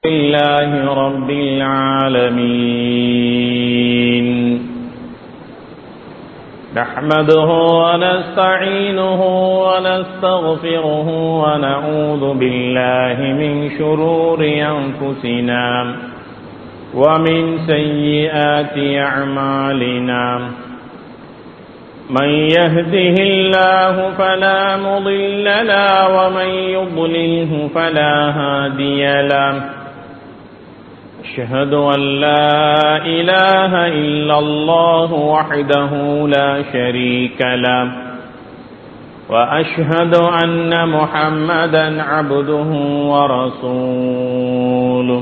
لله رب العالمين نحمده ونستعينه ونستغفره ونعوذ بالله من شرور أنفسنا ومن سيئات أعمالنا من يهده الله فلا مضل له ومن يضلله فلا هادي له أشهد أن لا إله إلا الله وحده لا شريك له وأشهد أن محمدا عبده ورسوله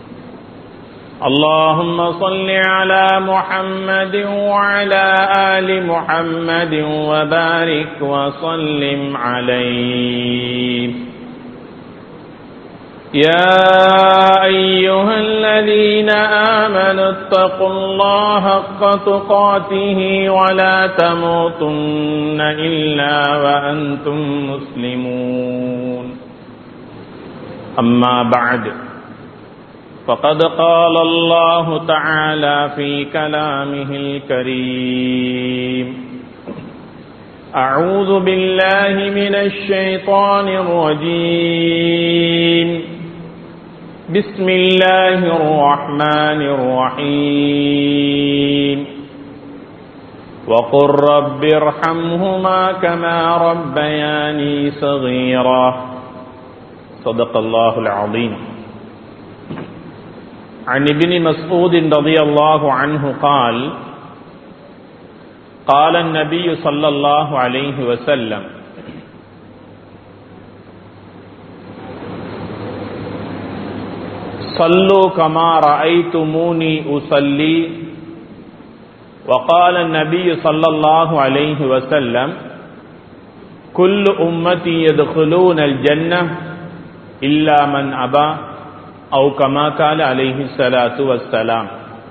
اللهم صل على محمد وعلى آل محمد وبارك وسلم عليه يا أيها الذين آمنوا اتقوا الله حق تقاته ولا تموتن إلا وأنتم مسلمون أما بعد فقد قال الله تعالى في كلامه الكريم أعوذ بالله من الشيطان الرجيم بسم الله الرحمن الرحيم وقل رب ارحمهما كما ربياني صغيرا صدق الله العظيم عن ابن مسعود رضي الله عنه قال قال النبي صلى الله عليه وسلم صلوا كما رأيتموني أصلي وقال النبي صلى الله عليه وسلم كل أمتي يدخلون الجنة إلا من أبى أو كما قال عليه الصلاة والسلام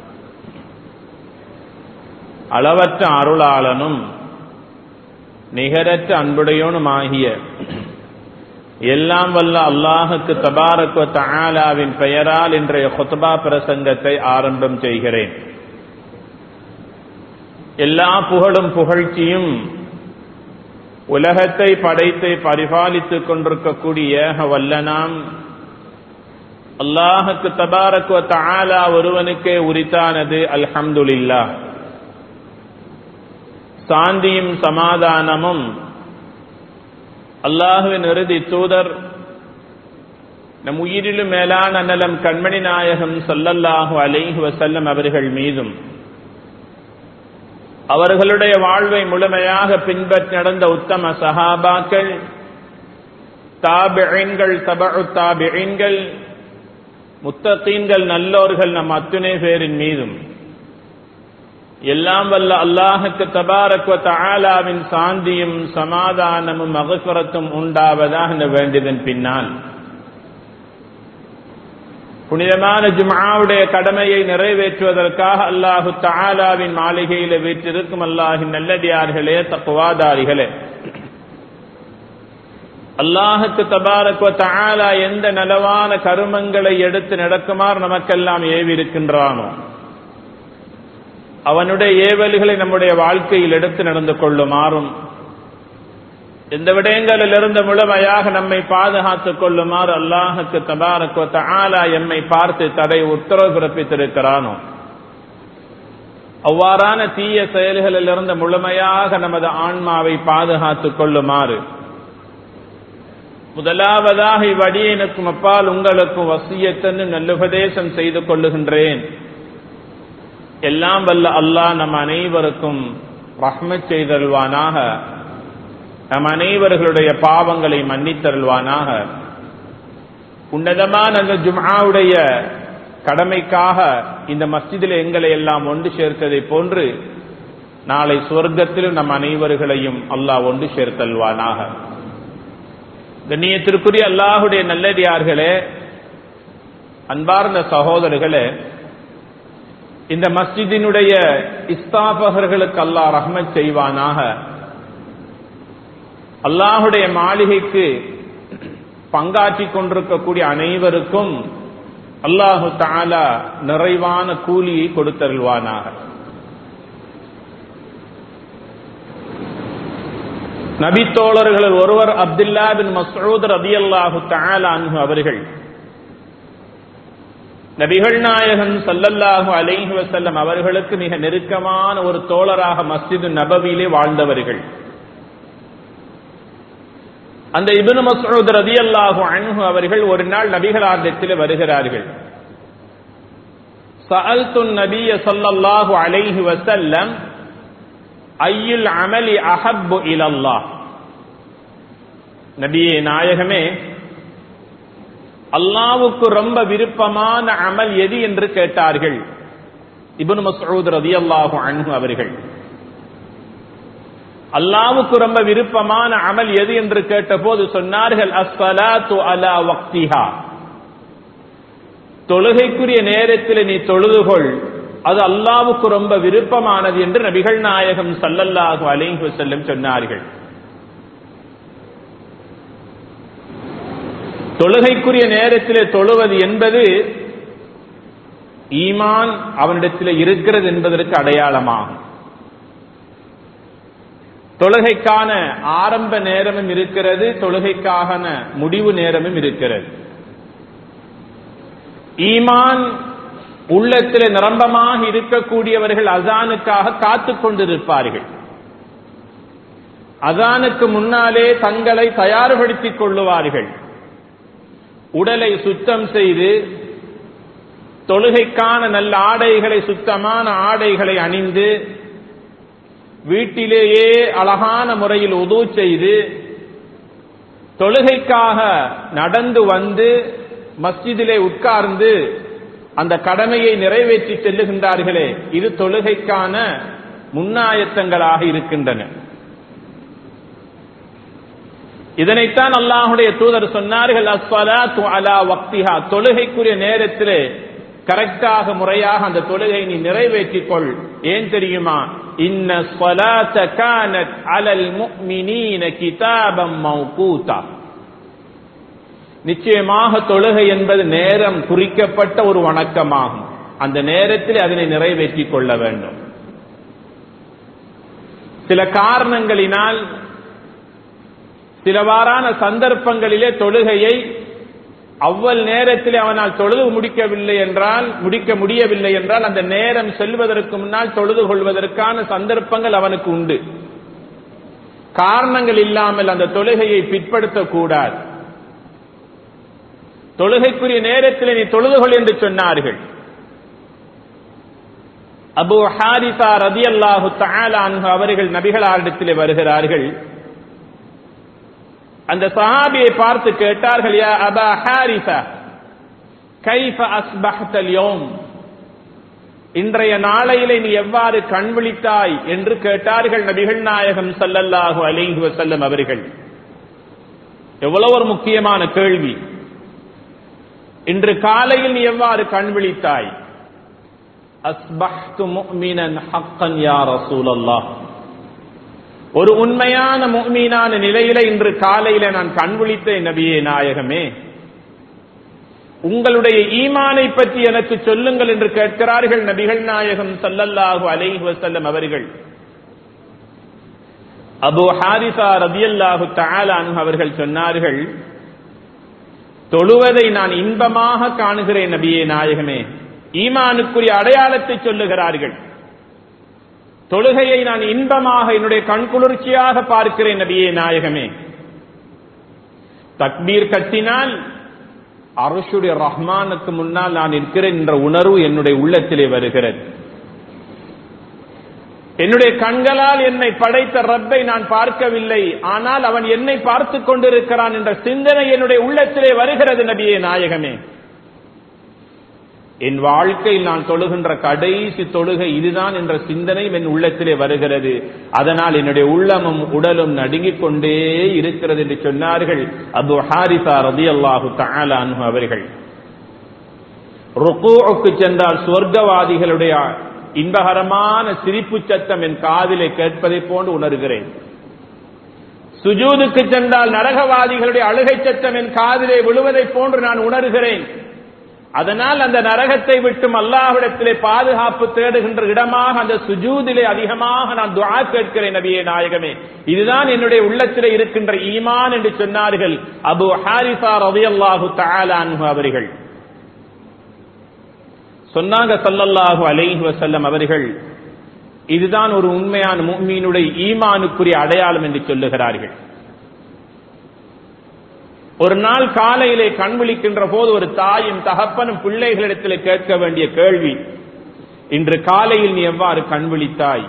அளவற்ற அருளாளனும் நிகரற்ற அன்புடையோனுமாகிய எல்லாம் வல்ல அல்லாஹுக்கு தபாரக்வ தஆலாவின் பெயரால் இன்றைய ஹுத்பா பிரசங்கத்தை ஆரம்பம் செய்கிறேன் எல்லா புகழும் புகழ்ச்சியும் உலகத்தை படைத்து பரிபாலித்துக் கொண்டிருக்கக்கூடிய வல்லனாம் அல்லாஹுக்கு தபாரக்வ தஆலா ஒருவனுக்கே உரித்தானது அல்ஹம்துலில்லா சாந்தியும் சமாதானமும் அல்லாஹுவின் இறுதி தூதர் நம் உயிரிலும் மேலான நலம் கண்மணி நாயகம் சொல்லல்லாஹு அலைஹி வசல்லம் அவர்கள் மீதும் அவர்களுடைய வாழ்வை முழுமையாக பின்பற்றி நடந்த உத்தம சஹாபாக்கள் தாபிகள் தபு தாபிகள் முத்தத்தீன்கள் நல்லோர்கள் நம் அத்துணை பேரின் மீதும் எல்லாம் வல்ல அல்லாஹுக்கு தபாரக்வ தஆலாவின் சாந்தியும் சமாதானமும் மகசுரத்தும் உண்டாவதாக வேண்டியதன் பின்னால் புனிதமான ஜுமாவுடைய கடமையை நிறைவேற்றுவதற்காக அல்லாஹு தஆலாவின் மாளிகையில வீற்றிருக்கும் அல்லாஹின் நல்லடியார்களே தக்குவாதாரிகளே அல்லாஹுக்கு தபாரக்வ தஆலா எந்த நலவான கருமங்களை எடுத்து நடக்குமாறு நமக்கெல்லாம் ஏவிருக்கின்றானோ அவனுடைய ஏவல்களை நம்முடைய வாழ்க்கையில் எடுத்து நடந்து கொள்ளுமாறும் எந்த விடயங்களிலிருந்து முழுமையாக நம்மை பாதுகாத்துக் கொள்ளுமாறு அல்லாஹுக்கு தபாரக்வ தஆலா எம்மை பார்த்து தடை உத்தரவு பிறப்பித்திருக்கிறானோ அவ்வாறான தீய செயல்களிலிருந்து முழுமையாக நமது ஆன்மாவை பாதுகாத்துக் கொள்ளுமாறு முதலாவதாக இவ்வடியனுக்கும் அப்பால் உங்களுக்கும் வசியத்தன்னு நல்லுபதேசம் செய்து கொள்ளுகின்றேன் எல்லாம் வல்ல அல்லாஹ் நம் அனைவருக்கும் ரஹ்மத் செய்தருள்வானாக நம் அனைவர்களுடைய பாவங்களை மன்னித்தருள்வானாக உன்னதமான அந்த ஜும்ஆவுடைய கடமைக்காக இந்த மஸ்ஜிதில் எங்களை எல்லாம் ஒன்று சேர்த்ததை போன்று நாளை சுவர்க்கத்திலும் நம் அனைவர்களையும் அல்லாஹ் ஒன்று சேர்த்தல்வானாக கண்ணியத்திற்குரிய அல்லாஹுடைய நல்லடியார்களே அன்பார்ந்த சகோதரர்களே இந்த மஸ்ஜிதினுடைய இஸ்தாபகர்களுக்கு அல்லாஹ் ரஹ்மத் செய்வானாக அல்லாஹுடைய மாளிகைக்கு பங்காற்றிக் கொண்டிருக்கக்கூடிய அனைவருக்கும் அல்லாஹு தாலா நிறைவான கூலியை கொடுத்தருள்வானாக நபித்தோழர்களில் ஒருவர் அப்துல்லா பின் மசூத் ரதி அல்லாஹு அன்ஹு அவர்கள் நபிகள் நாயகன் சல்லல்லாஹு அலைஹி வசல்லம் அவர்களுக்கு மிக நெருக்கமான ஒரு தோழராக மஸ்ஜிது நபவியிலே வாழ்ந்தவர்கள் அந்த இபுன் மசூத் ரதி அல்லாஹு அன்ஹு அவர்கள் ஒரு நாள் நபிகளாரிடத்தில் வருகிறார்கள் சஅல்து நபிய ஸல்லல்லாஹு அலைஹி வஸல்லம் ஐயுல் அமலி அஹப்பு இலல்லாஹ் நபியே நாயகமே அல்லாவுக்கு ரொம்ப விருப்பமான அமல் எது என்று கேட்டார்கள் இபுன் மசூத் ரதியல்லாஹு அன்ஹு அவர்கள் அல்லாவுக்கு ரொம்ப விருப்பமான அமல் எது என்று கேட்டபோது சொன்னார்கள் அஸ்ஸலாத்து அலா வக்திஹா தொழுகைக்குரிய நேரத்தில் நீ தொழுதுகொள் அது அல்லாவுக்கு ரொம்ப விருப்பமானது என்று நபிகள் நாயகம் சல்லல்லாஹு அலைஹி செல்லும் சொன்னார்கள் தொழுகைக்குரிய நேரத்தில் தொழுவது என்பது ஈமான் அவனிடத்தில் இருக்கிறது என்பதற்கு அடையாளமாகும் தொழுகைக்கான ஆரம்ப நேரமும் இருக்கிறது தொழுகைக்கான முடிவு நேரமும் இருக்கிறது ஈமான் உள்ளத்தில் நிரம்பமாக இருக்கக்கூடியவர்கள் அசானுக்காக காத்துக் கொண்டிருப்பார்கள் அசானுக்கு முன்னாலே தங்களை தயார்படுத்திக் கொள்ளுவார்கள் உடலை சுத்தம் செய்து தொழுகைக்கான நல்ல ஆடைகளை சுத்தமான ஆடைகளை அணிந்து வீட்டிலேயே அழகான முறையில் உது செய்து தொழுகைக்காக நடந்து வந்து மஸ்ஜிதிலே உட்கார்ந்து அந்த கடமையை நிறைவேற்றி செல்லுகின்றார்களே இது தொழுகைக்கான முன்னாயத்தங்களாக இருக்கின்றன இதனைத்தான் அல்லாஹுடைய தூதர் சொன்னார்கள் அஸ்வலாத்து அலா வக்திஹா தொழுகைக்குரிய நேரத்திலே கரெக்டாக முறையாக அந்த தொழுகை நீ நிறைவேற்றிக் கொள் ஏன் தெரியுமா இன்ன ஸ்வலாத்த கானத் அலல் முஃமினீன கிதாபம் மௌகூதா நிச்சயமாக தொழுகை என்பது நேரம் குறிக்கப்பட்ட ஒரு வணக்கமாகும் அந்த நேரத்தில் அதனை நிறைவேற்றிக் கொள்ள வேண்டும் சில காரணங்களினால் சிலவாறான சந்தர்ப்பங்களிலே தொழுகையை அவ்வளவு நேரத்தில் அவனால் தொழுது முடிக்கவில்லை என்றால் முடிக்க முடியவில்லை என்றால் அந்த நேரம் செல்வதற்கு முன்னால் தொழுது கொள்வதற்கான சந்தர்ப்பங்கள் அவனுக்கு உண்டு காரணங்கள் இல்லாமல் அந்த தொழுகையை பிற்படுத்தக்கூடாது தொழுகைக்குரிய நேரத்தில் நீ தொழுதுகொள் என்று சொன்னார்கள் அபு ஹாரிசா ரதி அல்லாஹு அன்ஹு அவர்கள் நபிகளாரிடத்தில் வருகிறார்கள் அந்த சஹாபியை பார்த்து கேட்டார்கள் யா அபா ஹாரிசா கைஃப அஸ்பஹ்தல் யோம் இன்றைய நாளையிலே நீ எவ்வாறு கண் விழித்தாய் என்று கேட்டார்கள் நபிகள் நாயகம் சல்லல்லாஹு அலைஹி வஸல்லம் அவர்கள் எவ்வளவு ஒரு முக்கியமான கேள்வி இன்று காலையில் நீ எவ்வாறு கண் விழித்தாய் அஸ்பஹ்து முஃமினன் ஹக்கன் யா ரசூலல்லாஹ் ஒரு உண்மையான முஃமீனான நிலையில இன்று காலையில நான் கண் விழித்தேன் நபியே நாயகமே உங்களுடைய ஈமானை பற்றி எனக்கு சொல்லுங்கள் என்று கேட்கிறார்கள் நபிகள் நாயகம் சல்லல்லாஹு அலைஹி வஸல்லம் அவர்கள் அபு ஹாரிசா ரபியல்லாஹு தஆலான் அவர்கள் சொன்னார்கள் தொழுவதை நான் இன்பமாக காணுகிறேன் நபியே நாயகமே ஈமானுக்குரிய அடையாளத்தை சொல்லுகிறார்கள் தொழுகையை நான் இன்பமாக என்னுடைய கண்குளிர்ச்சியாக பார்க்கிறேன் நபியே நாயகமே தக்பீர் கட்டினால் அரசுடைய ரஹ்மானுக்கு முன்னால் நான் இருக்கிறேன் என்ற உணர்வு என்னுடைய உள்ளத்திலே வருகிறது என்னுடைய கண்களால் என்னை படைத்த ரப்பை நான் பார்க்கவில்லை ஆனால் அவன் என்னை பார்த்து கொண்டிருக்கிறான் என்ற சிந்தனை என்னுடைய உள்ளத்திலே வருகிறது நபியே நாயகமே என் வாழ்க்கையில் நான் தொழுகின்ற கடைசி தொழுகை இதுதான் என்ற சிந்தனை என் உள்ளத்திலே வருகிறது அதனால் என்னுடைய உள்ளமும் உடலும் நடுங்கிக் கொண்டே இருக்கிறது என்று சொன்னார்கள் அபு ஹாரிசா ரதி அல்லாஹு தாலானு அவர்கள் ருக்கூக்கு சென்றால் சொர்க்கவாதிகளுடைய இன்பகரமான சிரிப்பு சத்தம் என் காதிலே கேட்பதை போன்று உணர்கிறேன் சுஜூதுக்கு சென்றால் நரகவாதிகளுடைய அழுகை சத்தம் என் காதிலே விழுவதை போன்று நான் உணர்கிறேன் அதனால் அந்த நரகத்தை விட்டும் அல்லாஹ்விடத்திலே பாதுகாப்பு தேடுகின்ற இடமாக அந்த சுஜூதிலே அதிகமாக நான் துஆ கேட்கிறேன் நபியே நாயகமே இதுதான் என்னுடைய உள்ளத்திலே இருக்கின்ற ஈமான் என்று சொன்னார்கள் அபு ஹாரிசா ரலியல்லாஹு தஆலா அன்ஹு அவர்கள் சொன்னாங்க ஸல்லல்லாஹு அலைஹி வஸல்லம் அவர்கள் இதுதான் ஒரு உண்மையான முஃமினுடைய ஈமானுக்குரிய அடையாளம் என்று சொல்லுகிறார்கள் ஒரு நாள் காலையிலே கண் விழிக்கின்ற போது ஒரு தாயும் தகப்பனும் பிள்ளைகளிடத்தில் கேட்க வேண்டிய கேள்வி இன்று காலையில் நீ எவ்வாறு கண் விழித்தாய்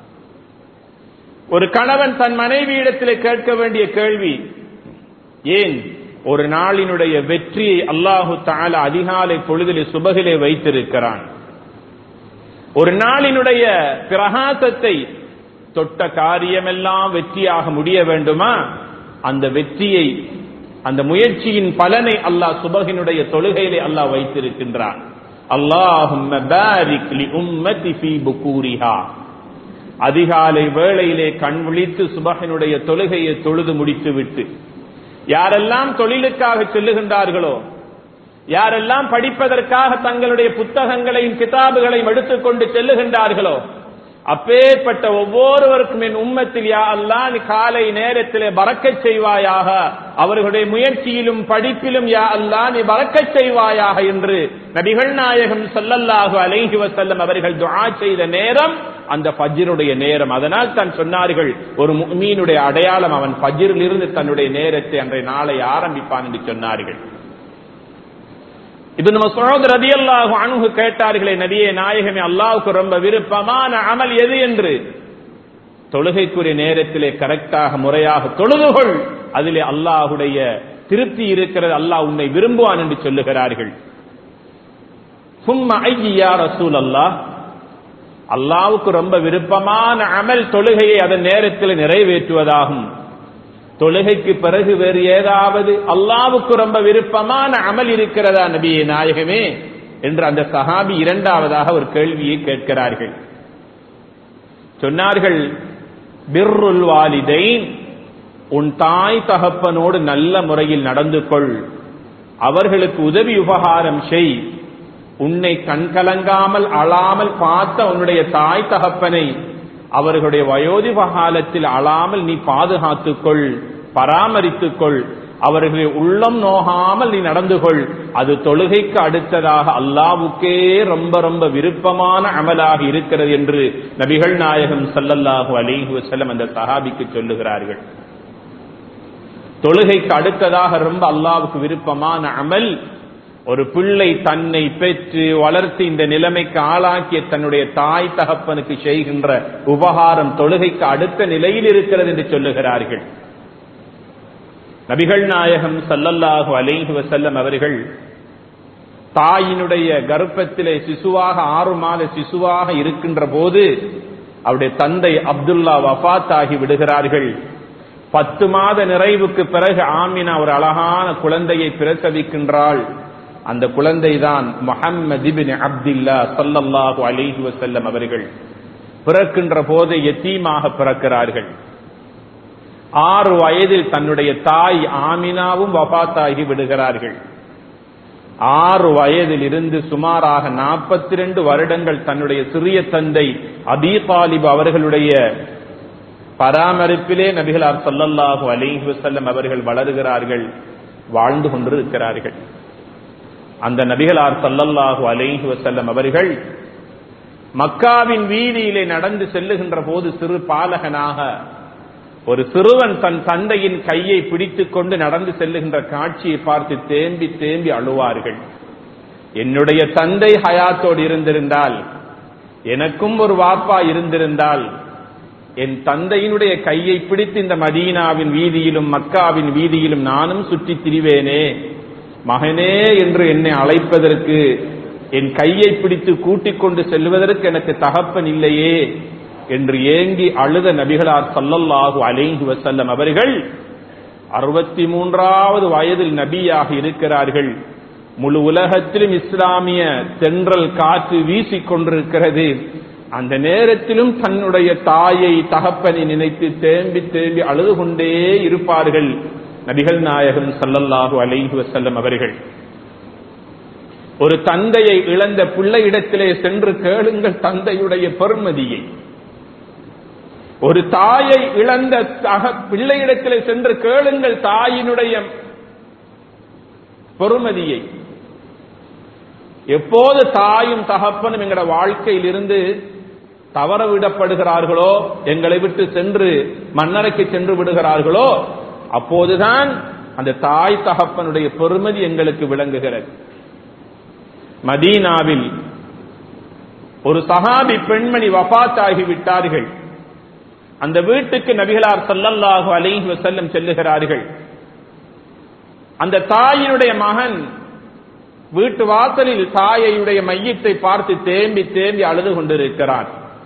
ஒரு கணவன் தன் மனைவியிடத்திலே கேட்க வேண்டிய கேள்வி ஏன் ஒரு நாளினுடைய வெற்றியை அல்லாஹு தாலா அதிகாலை பொழுதிலே சுபகிலே வைத்திருக்கிறான் ஒரு நாளினுடைய பிரகாசத்தை தொட்ட காரியமெல்லாம் வெற்றியாக முடிய வேண்டுமா அந்த வெற்றியை அந்த முயற்சியின் பலனை அல்லாஹ் சுபகினுடைய தொழுகையிலே அல்லாஹ் வைத்திருக்கின்றான் அல்லாஹும் அதிகாலை வேளையிலே கண் விழித்து சுபகனுடைய தொழுகையை தொழுது முடித்து விட்டு யாரெல்லாம் தொழிலுக்காக செல்லுகின்றார்களோ யாரெல்லாம் படிப்பதற்காக தங்களுடைய புத்தகங்களையும் கிதாபுகளையும் எடுத்துக்கொண்டு செல்லுகின்றார்களோ அப்பேற்பட்ட ஒவ்வொருவருக்கும் என் உம்மத்தில் யா அல்லா நீ காலை நேரத்திலே பறக்கச் செய்வாயாக அவர்களுடைய முயற்சியிலும் படிப்பிலும் யா அல்லா நீ பறக்கச் செய்வாயாக என்று நபிகள் நாயகம் ஸல்லல்லாஹு அலைஹி வஸல்லம் அவர்கள் துஆ செய்த நேரம் அந்த ஃபஜ்ருடைய நேரம் அதனால் தான் சொன்னார்கள் ஒரு முஃமீனுடைய அடையாளம் அவன் ஃபஜ்ரில் இருந்து தன்னுடைய நேரத்தை அன்றைய நாளை ஆரம்பிப்பான் என்று சொன்னார்கள் இப்னு மஸ்ஊத் ரலியல்லாஹு அன்ஹு கேட்டார்களே நபியே நாயகமே அல்லாஹ்வுக்கு ரொம்ப விருப்பமான அமல் எது என்று தொழுகைக்குரிய நேரத்திலே கரெக்டாக முறையாக தொழுதுகொள் அதிலே அல்லாஹுடைய திருப்தி இருக்கிறது அல்லாஹ் உன்னை விரும்புவான் என்று சொல்லுகிறார்கள் சும்மா ஐயா ரசூல் அல்லாஹ் அல்லாவுக்கு ரொம்ப விருப்பமான அமல் தொழுகையை அதன் நேரத்தில் நிறைவேற்றுவதாகும் தொழுகைக்கு பிறகு வேறு ஏதாவது அல்லாவுக்கு ரொம்ப விருப்பமான அமல் இருக்கிறதா நபியே நாயகமே என்று அந்த சஹாபி இரண்டாவதாக ஒரு கேள்வியை கேட்கிறார்கள் சொன்னார்கள் பிர்ருல் வாலிதைன் உன் தாய் தகப்பனோடு நல்ல முறையில் நடந்து கொள் அவர்களுக்கு உதவி உபகாரம் செய் உன்னை கண்கலங்காமல் அழாமல் பார்த்த உன்னுடைய தாய் தகப்பனை அவர்களுடைய வயோதிப காலத்தில் அழாமல் நீ பாதுகாத்துக்கொள் பராமரித்துக்கொள் அவர்களை உள்ளம் நோகாமல் நீ நடந்து கொள் அது தொழுகைக்கு அடுத்ததாக அல்லாவுக்கே ரொம்ப ரொம்ப விருப்பமான அமலாக இருக்கிறது என்று நபிகள் நாயகம் சல்லல்லாஹு அலைஹி வஸல்லம் அந்த சஹாபிக்கு சொல்லுகிறார்கள் தொழுகைக்கு அடுத்ததாக ரொம்ப அல்லாவுக்கு விருப்பமான அமல் ஒரு பிள்ளை தன்னை பெற்று வளர்த்து இந்த நிலைமைக்கு ஆளாக்கிய தன்னுடைய தாய் தகப்பனுக்கு செய்கின்ற உபகாரம் தொழுகைக்கு அடுத்த நிலையில் இருக்கிறது என்று சொல்லுகிறார்கள் நபிகள் நாயகம் சல்லல்லாஹு அலைஹி வசல்லம் அவர்கள் தாயினுடைய கர்ப்பத்திலே சிசுவாக ஆறு மாத சிசுவாக இருக்கின்ற போது அவருடைய தந்தை அப்துல்லா வஃத் ஆகி விடுகிறார்கள் பத்து மாத நிறைவுக்கு பிறகு ஆமினா ஒரு அழகான குழந்தையை பிரசவிக்கின்றாள் அந்த குழந்தை தான் முஹம்மது பின் அப்துல்லா சல்லல்லாஹு அலைஹி வசல்லம் அவர்கள் பிறக்கின்ற போது எத்தீமாக பிறக்கிறார்கள் ஆறு வயதில் தன்னுடைய தாய் ஆமினாவும் வபாத்தாகி விடுகிறார்கள் ஆறு வயதில் இருந்து சுமாராக நாற்பத்தி ரெண்டு வருடங்கள் தன்னுடைய சிறிய தந்தை அபி தாலிப் அவர்களுடைய பராமரிப்பிலே நபிகளார் சல்லல்லாஹு அலைஹி வசல்லம் அவர்கள் வளருகிறார்கள் வாழ்ந்து கொண்டிருக்கிறார்கள் அந்த நபிகளார் சல்லல்லாஹு அலைஹி வசல்லம் அவர்கள் மக்காவின் வீதியிலே நடந்து செல்லுகின்ற போது சிறு பாலகனாக ஒரு சிறுவன் தன் தந்தையின் கையை பிடித்துக் கொண்டு நடந்து செல்லுகின்ற காட்சியை பார்த்து தேம்பி தேம்பி அழுவார்கள் என்னுடைய தந்தை ஹயாத்தோடு இருந்திருந்தால் எனக்கும் ஒரு வாப்பா இருந்திருந்தால் என் தந்தையினுடைய கையை பிடித்து இந்த மதீனாவின் வீதியிலும் மக்காவின் வீதியிலும் நானும் சுற்றித் திரிவேனே மகனே என்று என்னை அழைப்பதற்கு என் கையை பிடித்து கூட்டிக் கொண்டு செல்வதற்கு எனக்கு தகப்பன் இல்லையே என்று ஏங்கி அழுத நபிகளார் சல்லல்லாஹு அலைஹி வசல்லம் அவர்கள் அறுபத்தி மூன்றாவது வயதில் நபியாக இருக்கிறார்கள் முழு உலகத்திலும் இஸ்லாமிய தென்றல் காற்று வீசிக் கொண்டிருக்கிறது அந்த நேரத்திலும் தன்னுடைய தாயை தகப்பனை நினைத்து தேம்பி தேம்பி அழுது கொண்டே இருப்பார்கள் நபிகள் நாயகம் சல்லல்லாஹு அலைஹி வசல்லம் அவர்கள் ஒரு தந்தையை இழந்த பிள்ளையிடத்திலே சென்று கேளுங்கள் தந்தையுடைய பெருமதியை ஒரு தாயை இழந்த தக பிள்ளையிடத்திலே சென்று கேளுங்கள் தாயினுடைய பொறுமதியை எப்போது தாயும் தகப்பனும் எங்களோட வாழ்க்கையில் இருந்து தவற விடப்படுகிறார்களோ எங்களை விட்டு சென்று மன்னரைக்கு சென்று விடுகிறார்களோ அப்போதுதான் அந்த தாய் தகப்பனுடைய பெருமதி எங்களுக்கு விளங்குகிறது மதீனாவில் ஒரு சஹாபி பெண்மணி வபாத் ஆகிவிட்டார்கள் அந்த வீட்டுக்கு நபிகளார் சல்லல்லாஹு அலைஹி வஸல்லம் செல்லுகிறார்கள் அந்த தாயினுடைய மகன் வீட்டு வாசலில் தாயையுடைய மையத்தை பார்த்து தேம்பி தேம்பி அழுது கொண்டிருக்கிறார்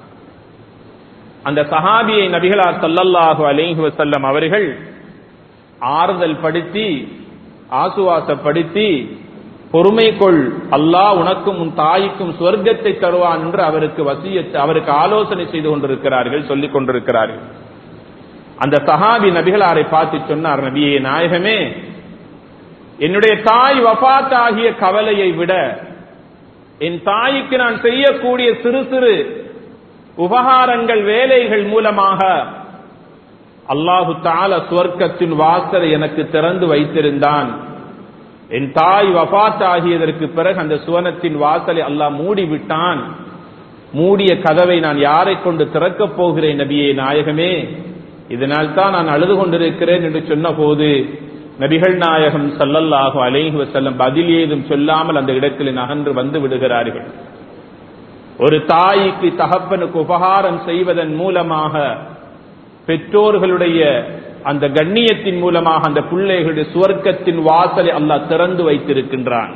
அந்த சஹாபியை நபிகளார் சல்லல்லாஹு அலைஹி வஸல்லம் அவர்கள் ஆறுதல் படுத்தி ஆசுவாசப்படுத்தி பொறுமை கொள் அல்லாஹ் உனக்கும் உன் தாய்க்கும் சொர்க்கத்தை தருவான் என்று அவருக்கு வசியத்து அவருக்கு ஆலோசனை செய்து கொண்டிருக்கிறார்கள் சொல்லிக் கொண்டிருக்கிறார்கள் அந்த சஹாபி நபிகளாரை பார்த்து சொன்னார் நபியே நாயகமே என்னுடைய தாய் வபாத் ஆகிய கவலையை விட என் தாய்க்கு நான் செய்யக்கூடிய சிறு சிறு உபகாரங்கள் வேலைகள் மூலமாக அல்லாஹு தால சுவர்க்கத்தின் வாசலை எனக்கு திறந்து வைத்திருந்தான் என் தாய் வபாத் ஆகியதற்கு பிறகு அந்த சுவனத்தின் வாசலை அல்லாஹ் மூடி விட்டான் மூடிய கதவை நான் யாரை கொண்டு திறக்கப் போகிறேன் நபியே நாயகமே இதனால் தான் நான் அழுது கொண்டிருக்கிறேன் என்று சொன்ன போது நபிகள் நாயகம் சல்லல்லாஹு அலைஹி வஸல்லம் பதில் ஏதும் சொல்லாமல் அந்த இடத்தில் நகன்று வந்து விடுகிறார்கள் ஒரு தாய்க்கு தகப்பனுக்கு உபகாரம் செய்வதன் மூலமாக பெற்றோர்களுடைய அந்த கண்ணியத்தின் மூலமாக அந்த பிள்ளைகளுடைய சுவர்க்கத்தின் வாசலை அல்லாஹ் திறந்து வைத்திருக்கின்றான்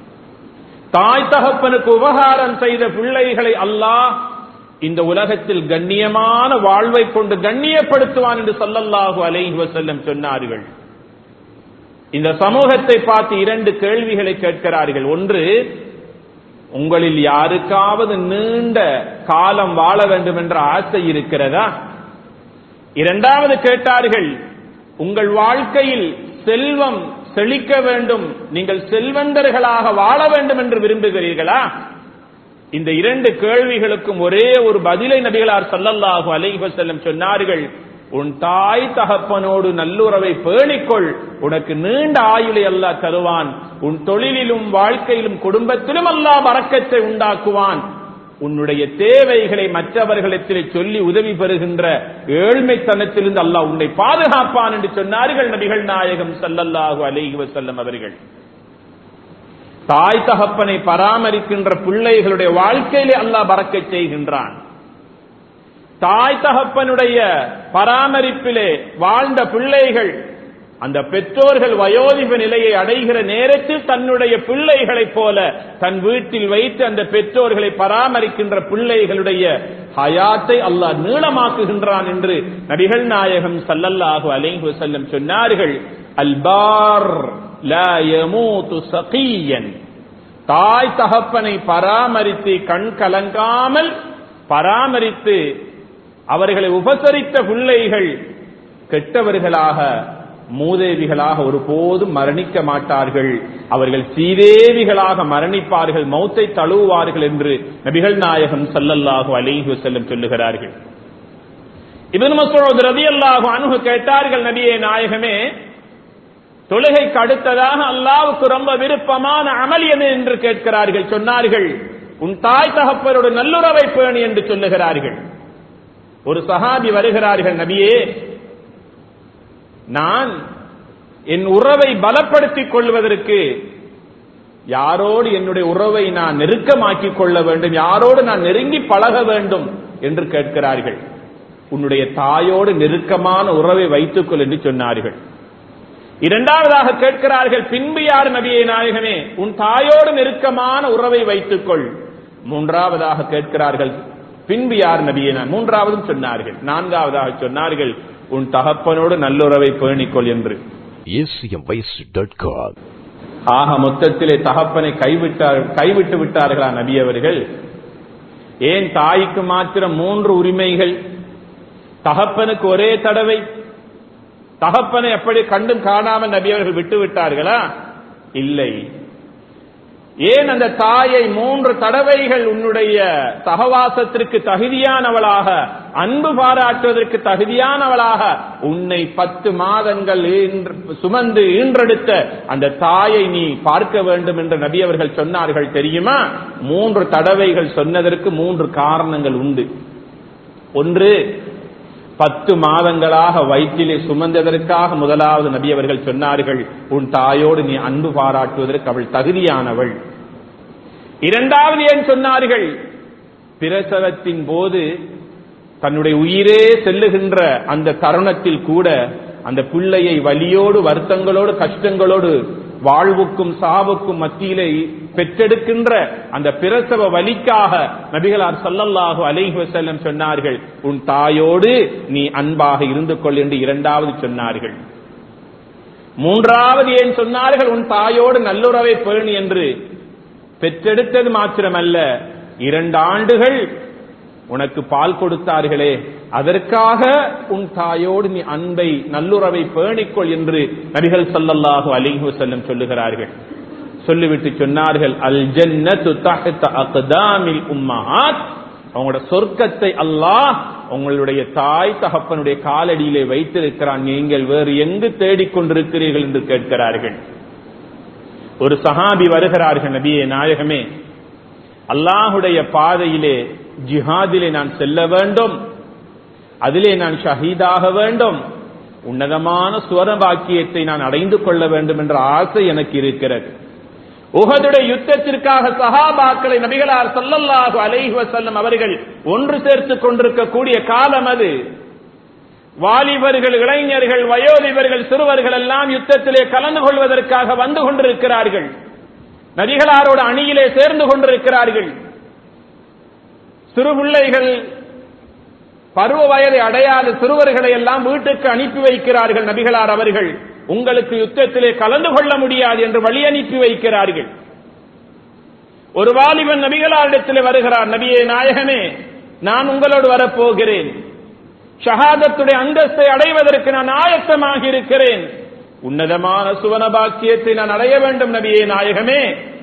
தாய் தகப்பனுக்கு உபகாரம் செய்த பிள்ளைகளை அல்லாஹ் இந்த உலகத்தில் கண்ணியமான வாழ்வை கொண்டு கண்ணியப்படுத்துவான் என்று சொல்லல்லாஹு அலைஹி வஸல்லம் சொன்னார்கள் இந்த சமூகத்தை பார்த்து இரண்டு கேள்விகளை கேட்கிறார்கள் ஒன்று உங்களில் யாருக்காவது நீண்ட காலம் வாழ வேண்டும் என்ற ஆசை இருக்கிறதா இரண்டாவது கேட்டார்கள் உங்கள் வாழ்க்கையில் செல்வம் செழிக்க வேண்டும் நீங்கள் செல்வந்தர்களாக வாழ வேண்டும் என்று விரும்புகிறீர்களா இந்த இரண்டு கேள்விகளுக்கும் ஒரே ஒரு பதிலை நபிகளார் சல்லல்லாஹு அலைஹி வஸல்லம் சொன்னார்கள் உன் தாய் தகப்பனோடு நல்லுறவை பேணிக்கொள் உனக்கு நீண்ட ஆயுளை அல்லாஹ் தருவான் உன் தொழிலிலும் வாழ்க்கையிலும் குடும்பத்திலும் அல்லாஹ் வரக்கத்தை உண்டாக்குவான் உன்னுடைய தேவைகளை மற்றவர்களிடத்தில் சொல்லி உதவி பெறுகின்ற ஏழ்மைத்தனத்திலிருந்து அல்லாஹ் உன்னை பாதுகாப்பான் என்று சொன்னார்கள் நபிகள் நாயகம் சல்லல்லாஹு அலைஹி வஸல்லம் அவர்கள் தாய் தகப்பனை பராமரிக்கின்ற பிள்ளைகளுடைய வாழ்க்கையிலே அல்லாஹ் பறக்க செய்கின்றான் தாய் தகப்பனுடைய பராமரிப்பிலே வாழ்ந்த பிள்ளைகள் அந்த பெற்றோர்கள் வயோதிப நிலையை அடைகிற நேரத்தில் தன்னுடைய பிள்ளைகளைப் போல தன் வீட்டில் வைத்து அந்த பெற்றோர்களை பராமரிக்கின்ற பிள்ளைகளுடைய ஹயாத்தை அல்லாஹ் நீளமாக்குகின்றான் என்று நபிகள் நாயகம் சல்லல்லாஹு அலைஹி வஸல்லம் சொன்னார்கள் அல்பார் லா யமூது சகியன் தாய் தகப்பனை பராமரித்து கண் கலங்காமல் பராமரித்து அவர்களை உபசரித்த பிள்ளைகள் கெட்டவர்களாக மூதேவிகளாக ஒருபோதும் மரணிக்க மாட்டார்கள் அவர்கள் சீதேவிகளாக மரணிப்பார்கள் மௌத்தை தழுவுவார்கள் என்று நபிகள் நாயகம் சல்லல்லாஹு அலைஹி வஸல்லம் சொல்லுகிறார்கள் இப்னு மஸ்ஊத் ரலியல்லாஹு அன்ஹு கேட்டார்கள் நபியே நாயகமே தொழுகைக்கு அடுத்ததாக அல்லாவுக்கு ரொம்ப விருப்பமான அமல் எது என்று கேட்கிறார்கள் சொன்னார்கள் உன் தாய் தகப்பரோடு நல்லுறவை பேணி என்று சொல்லுகிறார்கள் ஒரு சஹாபி வருகிறார்கள் நபியே நான் என் உறவை பலப்படுத்திக் கொள்வதற்கு யாரோடு என்னுடைய உறவை நான் நெருக்கமாக்கிக் கொள்ள வேண்டும் யாரோடு நான் நெருங்கி பழக வேண்டும் என்று கேட்கிறார்கள் உன்னுடைய தாயோடு நெருக்கமான உறவை வைத்துக்கொள் என்று சொன்னார்கள் இரண்டாவதாக கேட்கிறார்கள் பின்பு யார் நபியை நாயகமே உன் தாயோடு நெருக்கமான உறவை வைத்துக்கொள் மூன்றாவதாக கேட்கிறார்கள் பின்பு யார் நபியை மூன்றாவதும் சொன்னார்கள் நான்காவதாக சொன்னார்கள் உன் தகப்பனோடு நல்லுறவை பேணிக்கொள் என்று acmvoice.com ஆக மொத்தத்திலே தகப்பனை கைவிட்டார் கைவிட்டு விட்டார்களா நபி அவர்கள் ஏன் தாய்க்கு மாத்திரம் மூன்று உரிமைகள் தகப்பனுக்கு ஒரே தடவை தகப்பனை அப்படி கண்டும் காணாமல் நபி அவர்கள் விட்டு விட்டார்களா இல்லை ஏன் அந்த தாயை மூன்று தடவைகள் உன்னுடைய சகவாசத்திற்கு தகுதியானவளாக அன்பு பாராட்டுவதற்கு தகுதியானவளாக உன்னை பத்து மாதங்கள் ஈன்ற- சுமந்து ஈன்றெடுத்த அந்த தாயை நீ பார்க்க வேண்டும் என்று நபி அவர்கள் சொன்னார்கள் தெரியுமா மூன்று தடவைகள் சொன்னதற்கு மூன்று காரணங்கள் உண்டு ஒன்று பத்து மாதங்களாக வயிற்றிலே சுமந்ததற்காக முதலாவது நபி அவர்கள் சொன்னார்கள் உன் தாயோடு நீ அன்பு பாராட்டுவதற்கு அவள் தகுதியானவள் இரண்டாவது ஏன் சொன்னார்கள் பிரசவத்தின் போது தன்னுடைய உயிரே செல்லுகின்ற அந்த தருணத்தில் கூட அந்த பிள்ளையை வலியோடு வருத்தங்களோடு கஷ்டங்களோடு வாழ்வுக்கும் சாவுக்கும் மத்தியிலே பெற்றெடுக்கின்ற அந்த பிரசவ வலிக்காக நபிகளார் ஸல்லல்லாஹு அலைஹி வஸல்லம் சொன்னார்கள் உன் தாயோடு நீ அன்பாக இருந்து கொள் என்று இரண்டாவது சொன்னார்கள் மூன்றாவது ஏன் சொன்னார்கள் உன் தாயோடு நல்லுறவை பேணி என்று பெற்றெடுத்தது மாத்திரமல்ல இரண்டு ஆண்டுகள் உனக்கு பால் கொடுத்தார்களே அதற்காக உன் தாயோடு நீ அன்பை நல்லுறவை பேணிக்கொள் என்று நபிகள் ஸல்லல்லாஹு அலைஹி வஸல்லம் சொல்லுகிறார்கள் சொல்லிவிட்டு சொன்னார்கள் அல் ஜன்னத்து தஹ்த அக்தாமில் உம்மஹாத் அவங்களோட சொர்க்கத்தை அல்லாஹ் உங்களுடைய தாய் தகப்பனுடைய காலடியிலே வைத்திருக்கிறான் நீங்கள் வேறு எங்கு தேடிக்கொண்டிருக்கிறீர்கள் என்று கேட்கிறார்கள் ஒரு சஹாபி வருகிறார்கள் நபியே நாயகமே அல்லாஹுடைய பாதையிலே ஜிஹாதிலே நான் செல்ல வேண்டும் அதிலே நான் ஷஹீதாக வேண்டும் உன்னதமான சுவரபாக்கியத்தை நான் அடைந்து கொள்ள வேண்டும் என்ற ஆசை எனக்கு இருக்கிறது உகதுடைய யுத்தத்திற்காக சஹாபாக்களை நபிகளார் ஸல்லல்லாஹு அலைஹி வஸல்லம் அவர்கள் ஒன்று சேர்த்துக் கொண்டிருக்கக்கூடிய காலம் அது வாலிபர்கள் இளைஞர்கள் வயோதிபர்கள் சிறுவர்கள் எல்லாம் யுத்தத்திலே கலந்து கொள்வதற்காக வந்து கொண்டிருக்கிறார்கள் நபிகளாரோட அணியிலே சேர்ந்து கொண்டிருக்கிறார்கள் சிறு பிள்ளைகள் பருவ வயதை அடையாத சிறுவர்களை எல்லாம் வீட்டுக்கு அனுப்பி வைக்கிறார்கள் நபிகளார் அவர்கள் உங்களுக்கு யுத்தத்திலே கலந்து கொள்ள முடியாது என்று வழி அனுப்பி வைக்கிறார்கள் ஒரு வாலிபன் நபிகளாரிடத்தில் வருகிறார் நபியே நாயகமே நான் உங்களோடு வரப்போகிறேன் ஷஹாதத்துடைய அந்தஸ்தை அடைவதற்கு நான் ஆயத்தமாக இருக்கிறேன் உன்னதமான சுவன பாக்கியத்தை நான் அடைய வேண்டும் நபியே நாயகமே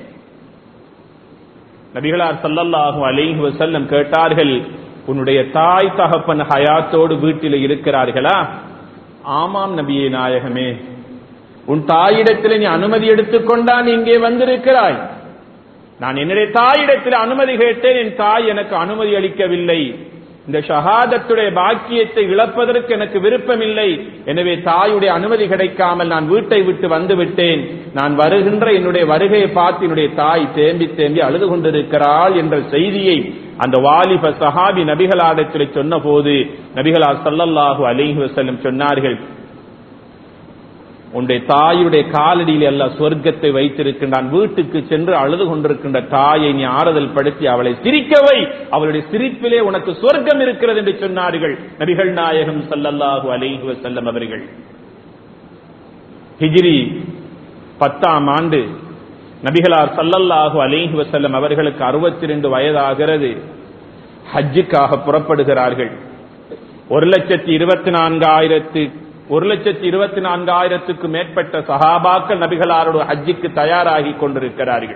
நபிகளார் ஸல்லல்லாஹு அலைஹி வஸல்லம் கேட்டார்கள் உன்னுடைய தாய் தகப்பன் ஹயாத்தோடு வீட்டில் இருக்கிறார்களா ஆமாம் நபியே நாயகமே உன் தாயிடத்தில் நீ அனுமதி எடுத்துக்கொண்டா நீ இங்கே வந்திருக்கிறாய் நான் என்னுடைய தாயிடத்தில் அனுமதி கேட்டேன் என் தாய் எனக்கு அனுமதி அளிக்கவில்லை இந்த ஷஹாதத்துடைய பாக்கியத்தை இழப்பதற்கு எனக்கு விருப்பமில்லை எனவே தாயுடைய அனுமதி கிடைக்காமல் நான் வீட்டை விட்டு வந்து விட்டேன் நான் வருகின்ற என்னுடைய வருகையை பார்த்து என்னுடைய தாய் தேம்பி தேம்பி அழுது கொண்டிருக்கிறாள் என்ற செய்தியை அந்த வாலிப சஹாபி நபிகளாரிடத்தில் சொன்ன போது நபிகளார் ஸல்லல்லாஹு அலைஹி வஸல்லம் சொன்னார்கள் உன்னுடைய தாயுடைய காலடியில் எல்லாம் சொர்க்கத்தை வைத்திருக்கின்றான் வீட்டுக்கு சென்று அழுது கொண்டிருக்கின்ற தாயை நீ ஆறுதல் படுத்தி அவளை சிரிக்கவை அவளுடைய சிரிப்பிலே உனக்கு சொர்க்கம் இருக்கிறது என்று சொன்னார்கள் நபிகள் நாயகம் ஸல்லல்லாஹு அலைஹி வஸல்லம் அவர்கள் ஹிஜ்ரி பத்தாம் ஆண்டு நபிகளார் ஸல்லல்லாஹு அலைஹி வஸல்லம் அவர்களுக்கு அறுபத்தி ரெண்டு வயதாகிறது ஹஜ்ஜுக்காக புறப்படுகிறார்கள் ஒரு லட்சத்தி இருபத்தி நான்காயிரத்து ஒரு லட்சத்தி இருபத்தி நான்காயிரத்துக்கு மேற்பட்ட சஹாபாக்கள் நபிகளாரோட ஹஜ்ஜுக்கு தயாராகி கொண்டிருக்கிறார்கள்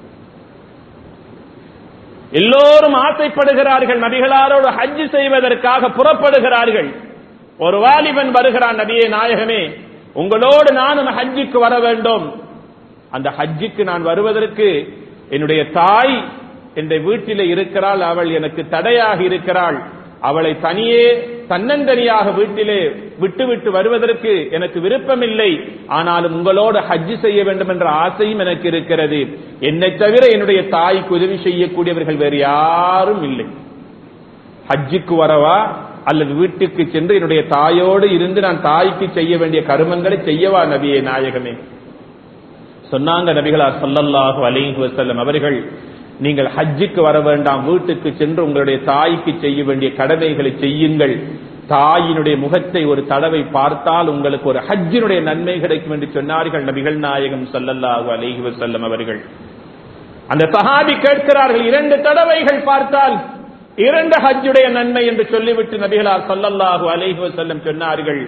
எல்லோரும் ஆசைப்படுகிறார்கள் நபிகளாரோடு ஹஜ் செய்வதற்காக புறப்படுகிறார்கள் ஒரு வாலிபன் வருகிறான் நபியே நாயகமே உங்களோடு நானும் ஹஜ்ஜுக்கு வர வேண்டும் அந்த ஹஜ்ஜுக்கு நான் வருவதற்கு என்னுடைய தாய் என்னுடைய வீட்டிலே இருக்கிறாள் அவள் எனக்கு தடையாக இருக்கிறாள் அவளை தனியே தன்னந்தனியாக வீட்டிலே விட்டு விட்டு வருவதற்கு எனக்கு விருப்பமில்லை ஆனாலும் உங்களோடு ஹஜ் செய்ய வேண்டும் என்ற ஆசையும் எனக்கு இருக்கிறது என்னை தவிர என்னுடைய தாய்க்கு உதவி செய்யக்கூடியவர்கள் வேறு யாரும் இல்லை ஹஜ்ஜுக்கு வரவா அல்லது வீட்டுக்கு சென்று என்னுடைய தாயோடு இருந்து நான் தாய்க்கு செய்ய வேண்டிய கருமங்களை செய்யவா நபியே நாயகமே சொன்னாங்க நபிகளார் ஸல்லல்லாஹு அலைஹி வஸல்லம் அவர்கள் நீங்கள் ஹஜ்ஜுக்கு வர வேண்டாம் வீட்டுக்கு சென்று உங்களுடைய தாய்க்கு செய்ய வேண்டிய கடமைகளை செய்யுங்கள் தாயினுடைய முகத்தை ஒரு தடவை பார்த்தால் உங்களுக்கு ஒரு ஹஜ்ஜினுடைய நன்மை கிடைக்கும் என்று சொன்னார்கள் நபிகள் நாயகம் ஸல்லல்லாஹு அலைஹி வஸல்லம் அவர்கள் அந்த சஹாபி கேட்கிறார்கள் இரண்டு தடவைகள் பார்த்தால் இரண்டு ஹஜ்ஜுடைய நன்மை என்று சொல்லிவிட்டு நபிகளார் ஸல்லல்லாஹு அலைஹி வஸல்லம் சொன்னார்கள்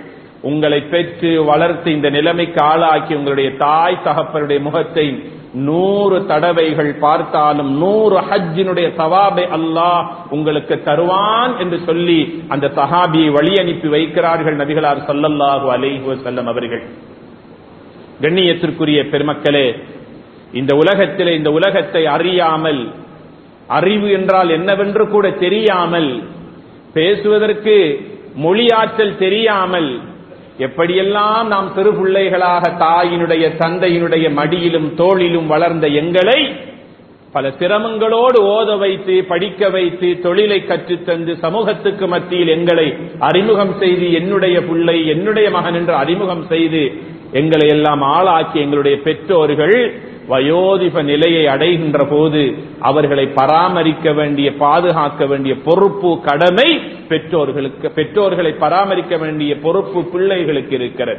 உங்களை பெற்று வளர்த்து இந்த நிலைமைக்கு ஆளாக்கி உங்களுடைய தாய் தகப்பனுடைய முகத்தை நூறு தடவைகள் பார்த்தாலும் நூறு ஹஜ்ஜினுடைய சவாபை அல்லாஹ் உங்களுக்கு தருவான் என்று சொல்லி அந்த சஹாபியை வழி அனுப்பி வைக்கிறார்கள் நபிகளார் சல்லல்லாஹு அலைஹி வஸல்லம் அவர்கள் கண்ணியத்திற்குரிய பெருமக்களே இந்த உலகத்திலே இந்த உலகத்தை அறியாமல் அறிவு என்றால் என்னவென்று கூட தெரியாமல் பேசுவதற்கு மொழியாற்றல் தெரியாமல் எப்படியெல்லாம் நாம் சிறு பிள்ளைகளாக தாயினுடைய தந்தையினுடைய மடியிலும் தோளிலும் வளர்ந்த எங்களை பல சிரமங்களோடு ஓத வைத்து படிக்க வைத்து தொழிலை கற்றுத்தந்து சமூகத்துக்கு மத்தியில் எங்களை அறிமுகம் செய்து என்னுடைய பிள்ளை என்னுடைய மகன் என்று அறிமுகம் செய்து எங்களை எல்லாம் ஆளாக்கி எங்களுடைய பெற்றோர்கள் வயோதிப நிலையை அடைகின்ற போது அவர்களை பராமரிக்க வேண்டிய பாதுகாக்க வேண்டிய பொறுப்பு கடமை பெற்றோர்களுக்கு பெற்றோர்களை பராமரிக்க வேண்டிய பொறுப்பு பிள்ளைகளுக்கு இருக்கிறது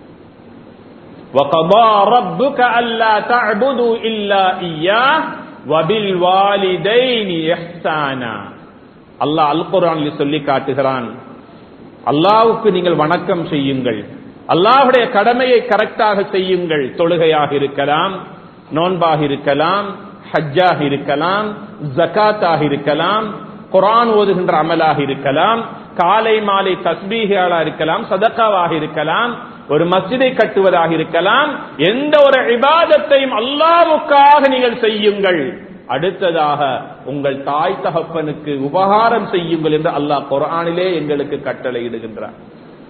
وَقَضَى رَبُّكَ أَلَّا تَعْبُدُوا إِلَّا إِيَّاهُ وَبِالْوَالِدَيْنِ إِحْسَانًا அல்லாஹ் அல் குர்ஆனில் சொல்லி காட்டுகிறான் அல்லாஹ்வுக்கு நீங்கள் வணக்கம் செய்யுங்கள் அல்லாஹ்வுடைய கடமையை கரெக்டாக செய்யுங்கள் தொழுகையாக இருக்கலாம் நோன்பாக இருக்கலாம் ஹஜ்ஜாக இருக்கலாம் ஜகாத்தாக இருக்கலாம் குரான் ஓதுகின்ற அமலாக இருக்கலாம் காலை மாலை தஸ்பீகளாக இருக்கலாம் சதக்காவாக இருக்கலாம் ஒரு மஸ்ஜிதை கட்டுவதாக இருக்கலாம் எந்த ஒரு இபாதத்தையும் அல்லாவுக்காக நீங்கள் செய்யுங்கள் அடுத்ததாக உங்கள் தாய் தகப்பனுக்கு உபகாரம் செய்யுங்கள் என்று அல்லாஹ் குரானிலே எங்களுக்கு கட்டளை இடுகின்றார்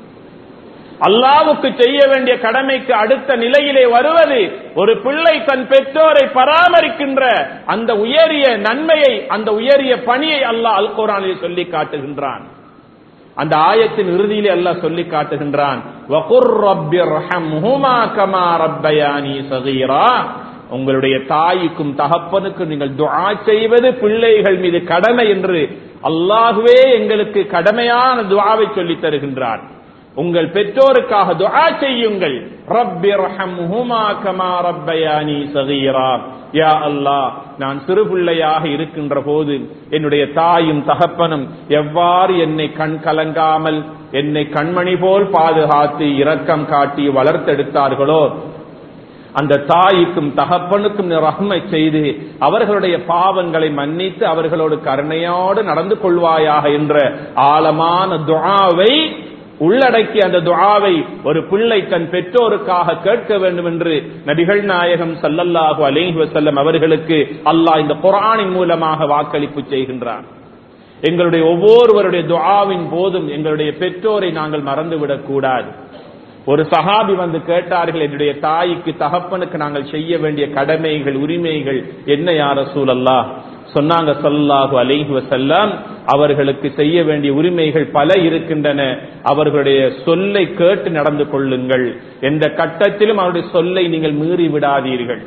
அல்லாவுக்கு செய்ய வேண்டிய கடமைக்கு அடுத்த நிலையிலே வருவது ஒரு பிள்ளை தன் பெற்றோரை பராமரிக்கின்ற அந்த உயரிய நன்மையை அந்த உயரிய பணியை அல்லாஹ் அல் குரானில் சொல்லி காட்டுகின்றான் அந்த ஆயத்தின் இறுதியிலே அல்லாஹ் சொல்லி காட்டுகின்றான் வகுர் ரப்பிர்ஹம்ஹுமா கமா ரப்பயானி சகீரா உங்களுடைய தாய்க்கும் தகப்பனுக்கும் நீங்கள் துஆ செய்வது பிள்ளைகள் மீது கடமை என்று அல்லாஹுவே எங்களுக்கு கடமையான துஆவை சொல்லித் தருகின்றார் உங்கள் பெற்றோருக்காக துஆ செய்யுங்கள் ரப்பிர்ஹம்ஹுமா கமா ரப்பயானி சகீரா யா அல்லாஹ் நான் சிறு பிள்ளையாக இருக்கின்ற போது என்னுடைய தாயும் தகப்பனும் எவ்வாறு என்னை கண் கலங்காமல் என்னை கண்மணி போல் பாதுகாத்து இரக்கம் காட்டி வளர்த்தெடுத்தார்களோ அந்த தாய்க்கும் தகப்பனுக்கும் ரஹ்மை செய்து அவர்களுடைய பாவங்களை மன்னித்து அவர்களோடு கருணையோடு நடந்து கொள்வாயாக என்ற ஆழமான துஆவை உள்ளடக்கி அந்த துஆவை ஒரு பிள்ளை தன் பெற்றோருக்காக கேட்க வேண்டும் என்று நபிகள் நாயகம் சல்லல்லாஹு அலைஹி வஸல்லம் அவர்களுக்கு அல்லாஹ் இந்த குர்ஆனின் மூலமாக வாக்களிப்பு செய்கின்றார் எங்களுடைய ஒவ்வொருவருடைய துஆவின் போதும் எங்களுடைய பெற்றோரை நாங்கள் மறந்துவிடக் கூடாது ஒரு சஹாபி வந்து கேட்டார்கள் என்னுடைய தாய்க்கு தகப்பனுக்கு நாங்கள் செய்ய வேண்டிய கடமைகள் உரிமைகள் என்ன யார சூழல்லா சொன்னாங்க சல்லாஹு அலைஹி வசல்லாம் அவர்களுக்கு செய்ய வேண்டிய உரிமைகள் பல இருக்கின்றன அவர்களுடைய சொல்லை கேட்டு நடந்து கொள்ளுங்கள் எந்த கட்டத்திலும் அவருடைய சொல்லை நீங்கள் மீறி விடாதீர்கள்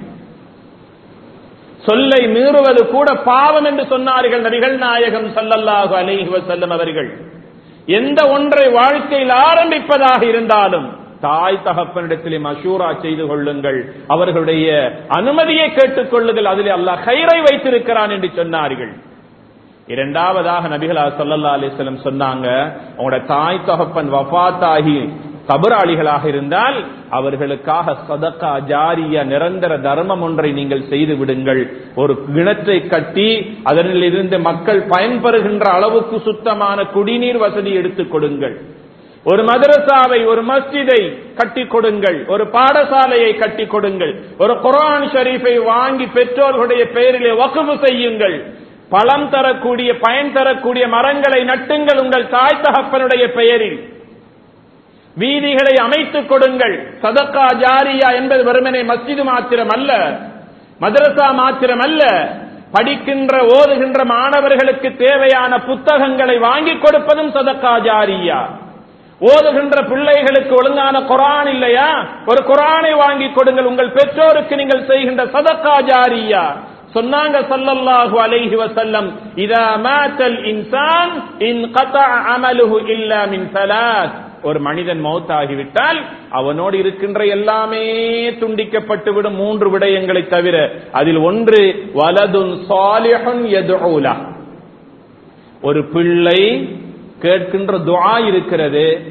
சொல்லை மீறுவது கூட பாவம் என்று சொன்னார்கள் நபிகள் நாயகம் சல்லல்லாஹு அலைஹி வசல்லம் அவர்கள் எந்த ஒன்றை வாழ்க்கையில் ஆரம்பிப்பதாக இருந்தாலும் தாய் தகப்பனிடத்திலே மஷூரா செய்து கொள்ளுங்கள் அவர்களுடைய அனுமதியை கேட்டுக் கொள்ளுங்கள் அதிலே அல்லாஹ் கயிறை வைத்திருக்கிறான் என்று சொன்னார்கள் இரண்டாவதாக நபிகளா சல்லல்லா அலிஸ்லம் சொன்னாங்க உங்களோட தாய் தகப்பன் வஃபாத்தாகி கபராளிகளாக இருந்தால் அவர்களுக்காக சதக்கா ஜாரிய நிரந்தர தர்மம் ஒன்றை நீங்கள் செய்து விடுங்கள் ஒரு கிணற்றை கட்டி அதனில் இருந்து மக்கள் பயன்பெறுகின்ற அளவுக்கு சுத்தமான குடிநீர் வசதி எடுத்துக் கொடுங்கள் ஒரு மதரசாவை ஒரு மஸ்ஜிதை கட்டி கொடுங்கள் ஒரு பாடசாலையை கட்டி கொடுங்கள் ஒரு குரான் ஷரீஃபை வாங்கி பெற்றோர்களுடைய பெயரிலே வகுப்பு செய்யுங்கள் பழம் தரக்கூடிய பயன் தரக்கூடிய மரங்களை நட்டுங்கள் உங்கள் தாய் தகப்பனுடைய பெயரில் வீதிகளை அமைத்துக் கொடுங்கள் சதக்கா ஜாரியா என்பது வெறுமனே மஸ்ஜிது மாத்திரம் அல்ல மதரசா மாத்திரம் அல்ல படிக்கின்ற ஓதுகின்ற மாணவர்களுக்கு தேவையான புத்தகங்களை வாங்கி கொடுப்பதும் சதக்கா ஜாரியா ஓதுகின்ற பிள்ளைகளுக்கு ஒழுங்கான குரான் இல்லையா ஒரு குரானை வாங்கி கொடுங்கள் உங்கள் பெற்றோருக்கு நீங்கள் செய்கின்ற சதக்கா ஜாரியா சொன்னாங்க சல்லல்லாஹு அலைஹி வஸல்லம் இதா மாத்தல் இன்சான் இன் கதா அமலுஹு இல்லா மின் ஸலாத் ஒரு மனிதன் மௌத்தாகிவிட்டால் அவனோடு இருக்கின்ற எல்லாமே துண்டிக்கப்பட்டு விடும் மூன்று விடயங்களை தவிர அதில் ஒன்று வலதுன் சாலிஹுன் யதுஊலா ஒரு பிள்ளை கேட்கின்ற துஆ இருக்கிறது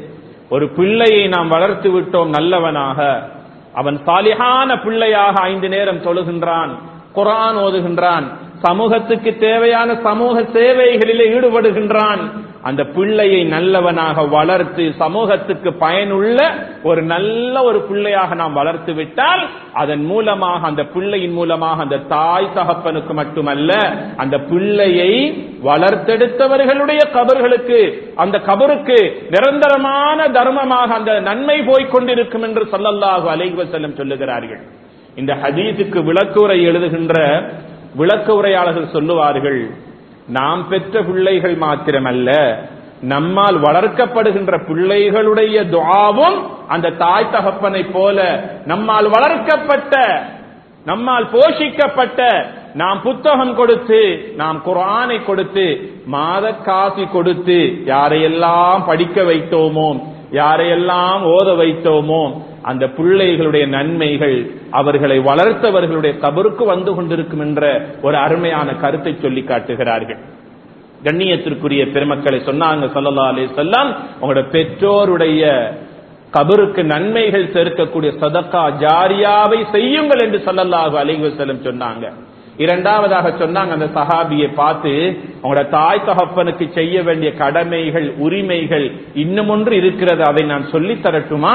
ஒரு பிள்ளையை நாம் வளர்த்து விட்டோம் நல்லவனாக அவன் சாலிகான பிள்ளையாக ஐந்து நேரம் தொழுகின்றான் குரான் ஓதுகின்றான் சமூகத்துக்கு தேவையான சமூக சேவைகளிலே ஈடுபடுகின்றான் அந்த பிள்ளையை நல்லவனாக வளர்த்து சமூகத்துக்கு பயனுள்ள ஒரு நல்ல ஒரு பிள்ளையாக நாம் வளர்த்து விட்டால் அதன் மூலமாக அந்த பிள்ளையின் மூலமாக அந்த தாய் தகப்பனுக்கு மட்டுமல்ல அந்த பிள்ளையை வளர்த்தெடுத்தவர்களுடைய கபர்களுக்கு அந்த கபருக்கு நிரந்தரமான தர்மமாக அந்த நன்மை போய்க் கொண்டிருக்கும் என்று சொல்லல்லாஹு அலைஹி வஸல்லம் சொல்லுகிறார்கள் இந்த ஹதீஸுக்கு விளக்குரை எழுதுகின்ற விளக்க உரையாளர்கள் சொல்லுவார்கள் நாம் பெற்ற பிள்ளைகள் மாத்திரமல்ல நம்மால் வளர்க்கப்படுகின்ற பிள்ளைகளுடைய துஆவும் அந்த தாய் தகப்பனை போல நம்மால் வளர்க்கப்பட்ட நம்மால் போஷிக்கப்பட்ட நாம் புத்தகம் கொடுத்து நாம் குர்ஆனை கொடுத்து மாத காசி கொடுத்து யாரையெல்லாம் படிக்க வைத்தோமோ யாரையெல்லாம் ஓத வைத்தோமோ அந்த பிள்ளைகளுடைய நன்மைகள் அவர்களை வளர்த்தவர்களுடைய கபருக்கு வந்து கொண்டிருக்கும் என்ற ஒரு அருமையான கருத்தை சொல்லி காட்டுகிறார்கள் கண்ணியத்திற்குரிய பெருமக்களை சொன்னாங்க சல்லா அலி சொல்லாம் உங்களோட பெற்றோருடைய கபருக்கு நன்மைகள் சேர்க்கக்கூடிய சதக்கா ஜாரியாவை செய்யுங்கள் என்று சொல்லல்லாஹு அலைஹி வஸல்லம் சொன்னாங்க இரண்டாவதாக சொன்னாங்க அந்த சஹாபியை பார்த்து உங்களோட தாய் தகப்பனுக்கு செய்ய வேண்டிய கடமைகள் உரிமைகள் இன்னும் ஒன்று இருக்கிறது அதை நான் சொல்லித் தரட்டுமா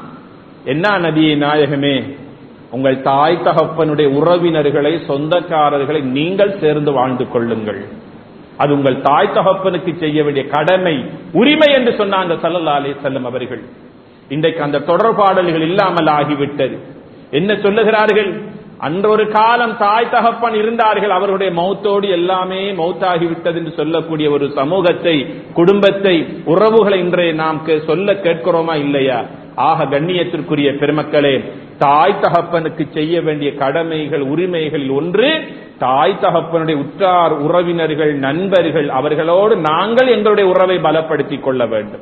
என்ன நபியை நாயகமே உங்கள் தாய் தகப்பனுடைய உறவினர்களை சொந்தக்காரர்களை நீங்கள் சேர்ந்து வாழ்ந்து கொள்ளுங்கள் அது உங்கள் தாய் தகப்பனுக்கு செய்ய வேண்டிய கடமை உரிமை என்று சொன்னாங்க சல்லல்லா அலி செல்லம் அவர்கள் இன்றைக்கு அந்த தொடர்பாடல்கள் இல்லாமல் ஆகிவிட்டது என்ன சொல்லுகிறார்கள் அன்றொரு காலம் தாய் தகப்பன் இருந்தார்கள் அவர்களுடைய மௌத்தோடு எல்லாமே மௌத்தாகிவிட்டது என்று சொல்லக்கூடிய ஒரு சமூகத்தை குடும்பத்தை உறவுகளை இன்றைய நாம் கே- சொல்ல கேட்கிறோமா இல்லையா ஆக கண்ணியத்திற்குரிய பெருமக்களே தாய் தகப்பனுக்கு செய்ய வேண்டிய கடமைகள் உரிமைகளில் ஒன்று தாய் தகப்பனுடைய உற்றார் உறவினர்கள் நண்பர்கள் அவர்களோடு நாங்கள் எங்களுடைய உறவை பலப்படுத்திக் கொள்ள வேண்டும்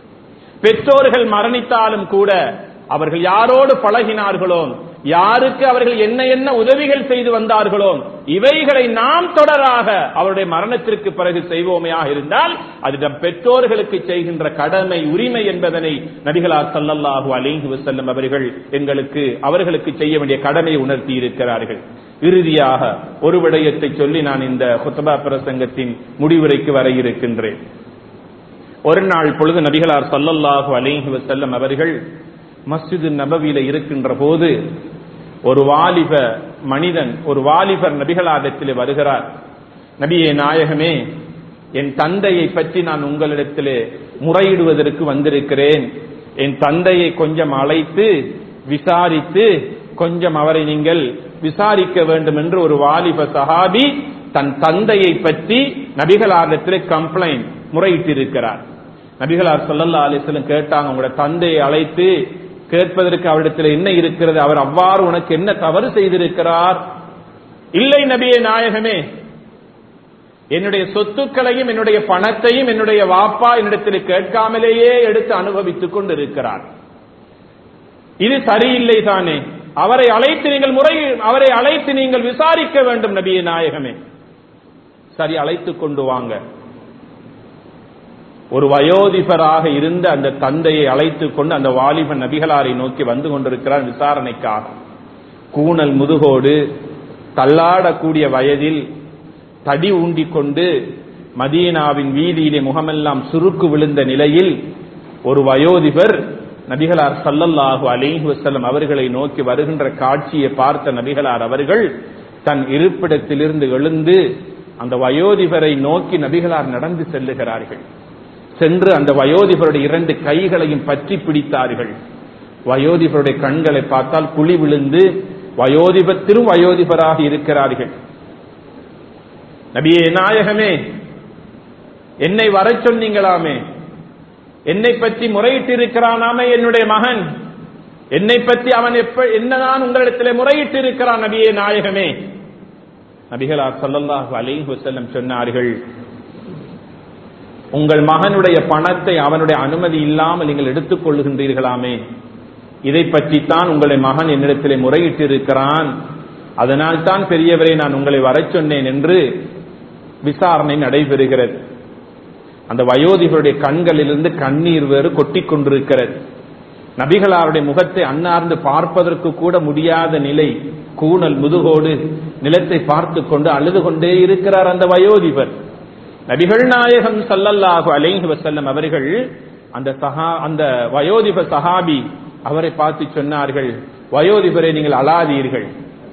பெற்றோர்கள் மரணித்தாலும் கூட அவர்கள் யாரோடு பழகினார்களோ யாருக்கு அவர்கள் என்ன என்ன உதவிகள் செய்து வந்தார்களோ இவைகளை நாம் தொடராக அவருடைய மரணத்திற்கு பிறகு செய்வோமையாக இருந்தால் அது நம் பெற்றோர்களுக்கு செய்கின்ற கடமை உரிமை என்பதனை நபிகளார் ஸல்லல்லாஹு அலைஹி வஸல்லம் அவர்கள் எங்களுக்கு அவர்களுக்கு செய்ய வேண்டிய கடமையை உணர்த்தி இருக்கிறார்கள் இறுதியாக ஒரு விடயத்தை சொல்லி நான் இந்த குத்தபா பிரசங்கத்தின் முடிவுரைக்கு வர இருக்கின்றேன் ஒரு நாள் பொழுது நபிகளார் ஸல்லல்லாஹு அலைஹி வஸல்லம் அவர்கள் மஸ்ஜிது நபவியில இருக்கின்ற போது ஒரு வாலிப மனிதன் ஒரு வாலிபர் நபிகளாரிடத்திலே வருகிறார் நபியே நாயகமே என் தந்தையை பற்றி நான் உங்களிடத்திலே முறையிடுவதற்கு வந்திருக்கிறேன் என் தந்தையை கொஞ்சம் அழைத்து விசாரித்து கொஞ்சம் அவரை நீங்கள் விசாரிக்க வேண்டும் என்று ஒரு வாலிப சஹாபி தன் தந்தையை பற்றி நபிகளாரிடத்திலே கம்ப்ளைண்ட் முறையிட்டிருக்கிறார் நபிகளார் ஸல்லல்லாஹு அலைஹி வஸல்லம் கேட்டாங்க உங்களோட தந்தையை அழைத்து கேட்பதற்கு அவரிடத்தில் என்ன இருக்கிறது அவர் அவ்வாறு உனக்கு என்ன தவறு செய்திருக்கிறார் இல்லை நபியே நாயகமே என்னுடைய சொத்துக்களையும் என்னுடைய பணத்தையும் என்னுடைய வாப்பா என்னிடத்தில் கேட்காமலேயே எடுத்து அனுபவித்துக் கொண்டிருக்கிறார் இது சரியில்லை தானே அவரை அழைத்து நீங்கள் முறை அவரை அழைத்து நீங்கள் விசாரிக்க வேண்டும் நபியே நாயகமே சரி அழைத்துக் கொண்டு வாங்க ஒரு வயோதிபராக இருந்த அந்த தந்தையை அழைத்துக் கொண்டு அந்த வாலிபன் நபிகளாரை நோக்கி வந்து கொண்டிருக்கிறார் விசாரணைக்காக கூணல் முதுகோடு தள்ளாடக்கூடிய வயதில் தடி ஊண்டிக் கொண்டு மதீனாவின் வீதியிலே முகமெல்லாம் சுருக்கு விழுந்த நிலையில் ஒரு வயோதிபர் நபிகளார் ஸல்லல்லாஹு அலைஹி வஸல்லம் அவர்களை நோக்கி வருகின்ற காட்சியை பார்த்த நபிகளார் அவர்கள் தன் இருப்பிடத்திலிருந்து எழுந்து அந்த வயோதிபரை நோக்கி நபிகளார் நடந்து செல்லுகிறார்கள் சென்று அந்த வயோதிபருடைய இரண்டு கைகளையும் பற்றி பிடித்தார்கள் வயோதிபருடைய கண்களை பார்த்தால் குழி விழுந்து வயோதிபத்திலும் வயோதிபராக இருக்கிறார்கள் நபியே நாயகமே என்னை வரச் சொன்னீங்களாமே என்னை பற்றி முறையிட்டு இருக்கிறானாமே என்னுடைய மகன் என்னை பற்றி அவன் எப்ப என்னதான் உங்களிடத்திலே முறையிட்டு இருக்கிறான் நபியே நாயகமே நபிகளார் ஸல்லல்லாஹு அலைஹி வஸல்லம் சொன்னார்கள் உங்கள் மகனுடைய பணத்தை அவனுடைய அனுமதி இல்லாமல் நீங்கள் எடுத்துக் கொள்ளுகின்றீர்களாமே இதை பற்றித்தான் உங்களை மகன் என்னிடத்திலே முறையிட்டு இருக்கிறான் அதனால் தான் பெரியவரை நான் உங்களை வரச் சொன்னேன் என்று விசாரணை நடைபெறுகிறது அந்த வயோதிபருடைய கண்களிலிருந்து கண்ணீர் வேறு கொட்டிக் கொண்டிருக்கிறது நபிகளாருடைய முகத்தை அன்னார்ந்து பார்ப்பதற்கு கூட முடியாத நிலை கூணல் முதுகோடு நிலத்தை பார்த்து கொண்டு அழுது கொண்டே இருக்கிறார் அந்த வயோதிபர் நபிகள் நாயகம் சல்லல்லாஹு அலைஹி வசல்லம் அவர்கள் அந்த சஹா அந்த வயோதிப சஹாபி அவரை பார்த்து சொன்னார்கள் வயோதிபரை நீங்கள் அழாதீர்கள்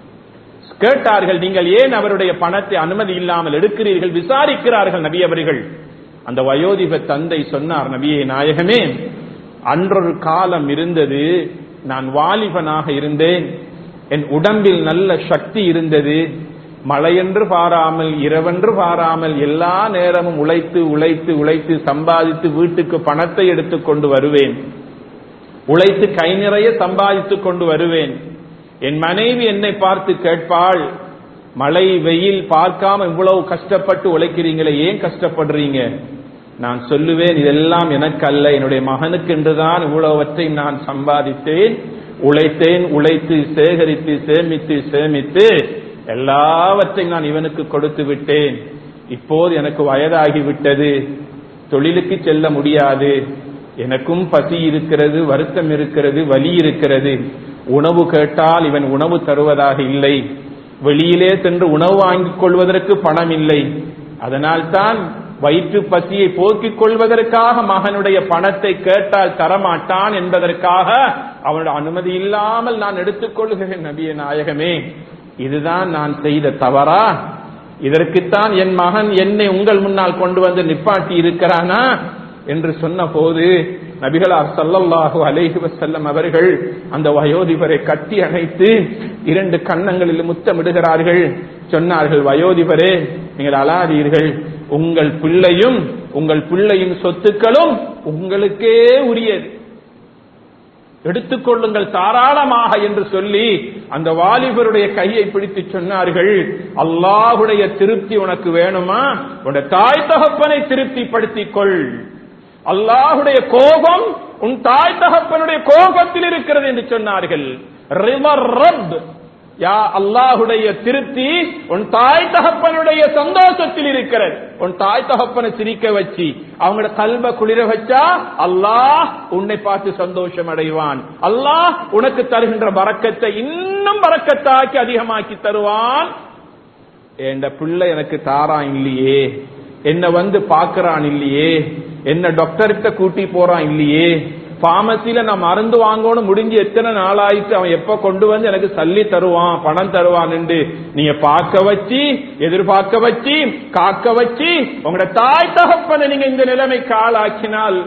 கேட்டார்கள் நீங்கள் ஏன் அவருடைய பணத்தை அனுமதி இல்லாமல் எடுக்கிறீர்கள் விசாரிக்கிறார்கள் நபி அவர்கள் அந்த வயோதிப தந்தை சொன்னார் நபியே நாயகமே அன்றொரு காலம் இருந்தது நான் வாலிபனாக இருந்தேன் என் உடம்பில் நல்ல சக்தி இருந்தது மழையென்று பாராமல் இரவென்று பாராமல் எல்லா நேரமும் உழைத்து உழைத்து உழைத்து சம்பாதித்து வீட்டுக்கு பணத்தை எடுத்துக் கொண்டு வருவேன் உழைத்து கை நிறைய சம்பாதித்துக் கொண்டு வருவேன் என் மனைவி என்னை பார்த்து கேட்பாள் மழை வெயில் பார்க்காம இவ்வளவு கஷ்டப்பட்டு உழைக்கிறீங்களே ஏன் கஷ்டப்படுறீங்க நான் சொல்லுவேன் இதெல்லாம் எனக்கு அல்ல என்னுடைய மகனுக்கு என்றுதான் இவ்வளவற்றை நான் சம்பாதித்தேன் உழைத்தேன் உழைத்து சேகரித்து சேமித்து சேமித்து எல்லாவற்றையும் நான் இவனுக்கு கொடுத்து விட்டேன் இப்போது எனக்கு வயதாகிவிட்டது தொழிலுக்கு செல்ல முடியாது எனக்கும் பசி இருக்கிறது வருத்தம் இருக்கிறது வலி இருக்கிறது உணவு கேட்டால் இவன் உணவு தருவதாக இல்லை வெளியிலே சென்று உணவு வாங்கிக் கொள்வதற்கு பணம் இல்லை அதனால் தான் வயிற்று பசியை போக்கிக் கொள்வதற்காக மகனுடைய பணத்தை கேட்டால் தரமாட்டான் என்பதற்காக அவனுடைய அனுமதி இல்லாமல் நான் எடுத்துக்கொள்கிறேன் நபிய நாயகமே இதுதான் நான் செய்த தவறா இதற்குத்தான் என் மகன் என்னை உங்கள் முன்னால் கொண்டு வந்து நிப்பாட்டி இருக்கிறானா என்று சொன்ன போது நபிகளார் சல்லல்லாஹு அலைஹி வசல்லம் அவர்கள் அந்த வயோதிபரை கட்டி அணைத்து இரண்டு கன்னங்களில் முத்தமிடுகிறார்கள் சொன்னார்கள் வயோதிபரே நீங்கள் அலாதீர்கள் உங்கள் பிள்ளையும் உங்கள் பிள்ளையின் சொத்துக்களும் உங்களுக்கே உரியது எடுத்துக்கொள்ளுங்கள் தாராளமாக என்று சொல்லி அந்த வாலிபருடைய கையை பிடித்து சொன்னார்கள் அல்லாஹுடைய திருப்தி உனக்கு வேணுமா உன்னுடைய தாய் தகப்பனை திருப்திப்படுத்திக் கொள் அல்லாஹுடைய கோபம் உன் தாய் தகப்பனுடைய கோபத்தில் இருக்கிறது என்று சொன்னார்கள் ரிவர் ரப் யா அல்லாஹுடைய திருப்தி உன் தாய் தகப்பனுடைய சந்தோஷத்தில் இருக்கிறது உன் தாய் தகப்பனை சிரிக்க வச்சு அவங்களோட கல்வ குளிர வச்சா அல்லாஹ் உன்னை பார்த்து சந்தோஷம் அடைவான் அல்லாஹ் உனக்கு தருகின்ற பறக்கத்தை இன்னும் பறக்கத்தாக்கி அதிகமாக்கி தருவான் என் பிள்ளை எனக்கு தாரான் இல்லையே என்ன வந்து பாக்குறான் இல்லையே என்ன டாக்டர்கிட்ட கூட்டி போறான் இல்லையே பார்மசியில நான் மருந்து வாங்கணும் முடிஞ்சு எத்தனை நாள் ஆயிட்டு அவன் எப்ப கொண்டு வந்து எனக்கு சல்லி தருவான் பணம் தருவான் என்று நீங்க பார்க்க வச்சு எதிர்பார்க்க வச்சு காக்க வச்சு உங்களோட தாய் தகப்பனை நீங்க இந்த நிலைமைக்கு ஆளாக்கினால்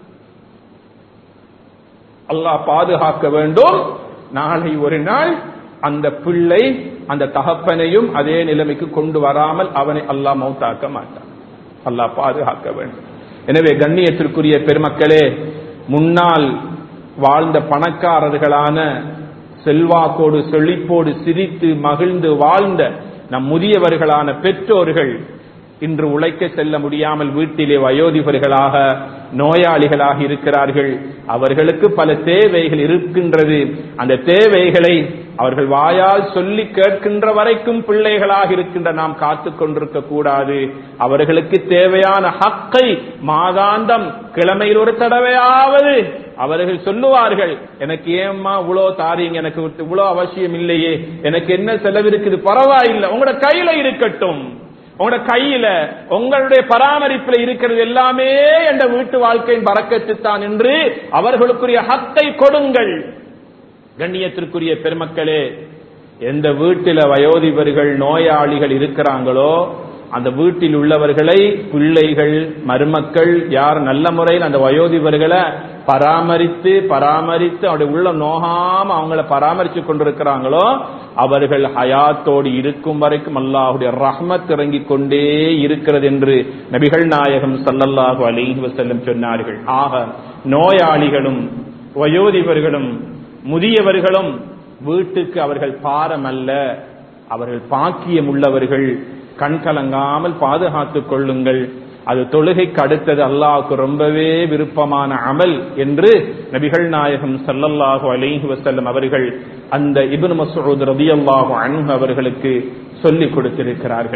அல்லாஹ் பாதுகாக்க வேண்டும் நாளை ஒரு நாள் அந்த பிள்ளை அந்த தகப்பனையும் அதே நிலைமைக்கு கொண்டு வராமல் அவனை அல்லாஹ் மௌத்தாக்க மாட்டான் அல்லாஹ் பாதுகாக்க வேண்டும் எனவே கண்ணியத்திற்குரிய பெருமக்களே முன்னால் வாழ்ந்த பணக்காரர்களான செல்வாக்கோடு செழிப்போடு சிரித்து மகிழ்ந்து வாழ்ந்த நம் முதியவர்களான பெற்றோர்கள் இன்று உழைக்க செல்ல முடியாமல் வீட்டிலே வயோதிபர்களாக நோயாளிகளாக இருக்கிறார்கள் அவர்களுக்கு பல தேவைகள் இருக்கின்றது அந்த தேவைகளை அவர்கள் வாயால் சொல்லி கேட்கின்ற வரைக்கும் பிள்ளைகளாக இருக்கின்ற நாம் காத்து கொண்டிருக்க கூடாது அவர்களுக்கு தேவையான ஹக்கை மாதாந்தம் கிழமையில் ஒரு தடவையாவது அவர்கள் சொல்லுவார்கள் எனக்கு ஏம்மா இவ்வளோ தாரீங்க எனக்கு இவ்வளோ அவசியம் இல்லையே எனக்கு என்ன செலவு இருக்குது பரவாயில்லை உங்களோட கையில இருக்கட்டும் உங்களோட கையில உங்களுடைய பராமரிப்புல இருக்கிறது எல்லாமே என்ற வீட்டு வாழ்க்கையின் பறக்கத்து தான் என்று அவர்களுக்குரிய ஹத்தை கொடுங்கள் கண்ணியத்திற்குரிய பெருமக்களே எந்த வீட்டில வயோதிபர்கள் நோயாளிகள் இருக்கிறாங்களோ அந்த வீட்டில் உள்ளவர்களை பிள்ளைகள் மருமக்கள் யார் நல்ல முறையில் அந்த வயோதிபர்களை பராமரித்து பராமரித்து அவருடைய உள்ள நோகாம அவங்கள பராமரித்து கொண்டிருக்கிறாங்களோ அவர்கள் ஹயாத்தோடு இருக்கும் வரைக்கும் அல்லாஹுடைய ரஹ்மத் இறங்கிக் கொண்டே இருக்கிறது என்று நபிகள் நாயகம் சல்லல்லாஹு அலைஹி வஸல்லம் சொன்னார்கள் ஆக நோயாளிகளும் வயோதிபர்களும் முதியவர்களும் வீட்டுக்கு அவர்கள் பாரம் அல்ல அவர்கள் பாக்கியம் உள்ளவர்கள் கண் கலங்காமல் பாதுகாத்துக் கொள்ளுங்கள் அது தொழுகைக்கு அடுத்தது அல்லாஹுக்கு ரொம்பவே விருப்பமான அமல் என்று நபிகள் நாயகம் சல்லல்லாஹு அலைஹி வசல்லம் அவர்கள் அந்த இப்னு மசூத் ரதியல்லாஹு அன்ஹு அவர்களுக்கு சொல்லிக் கொடுத்திருக்கிறார்கள்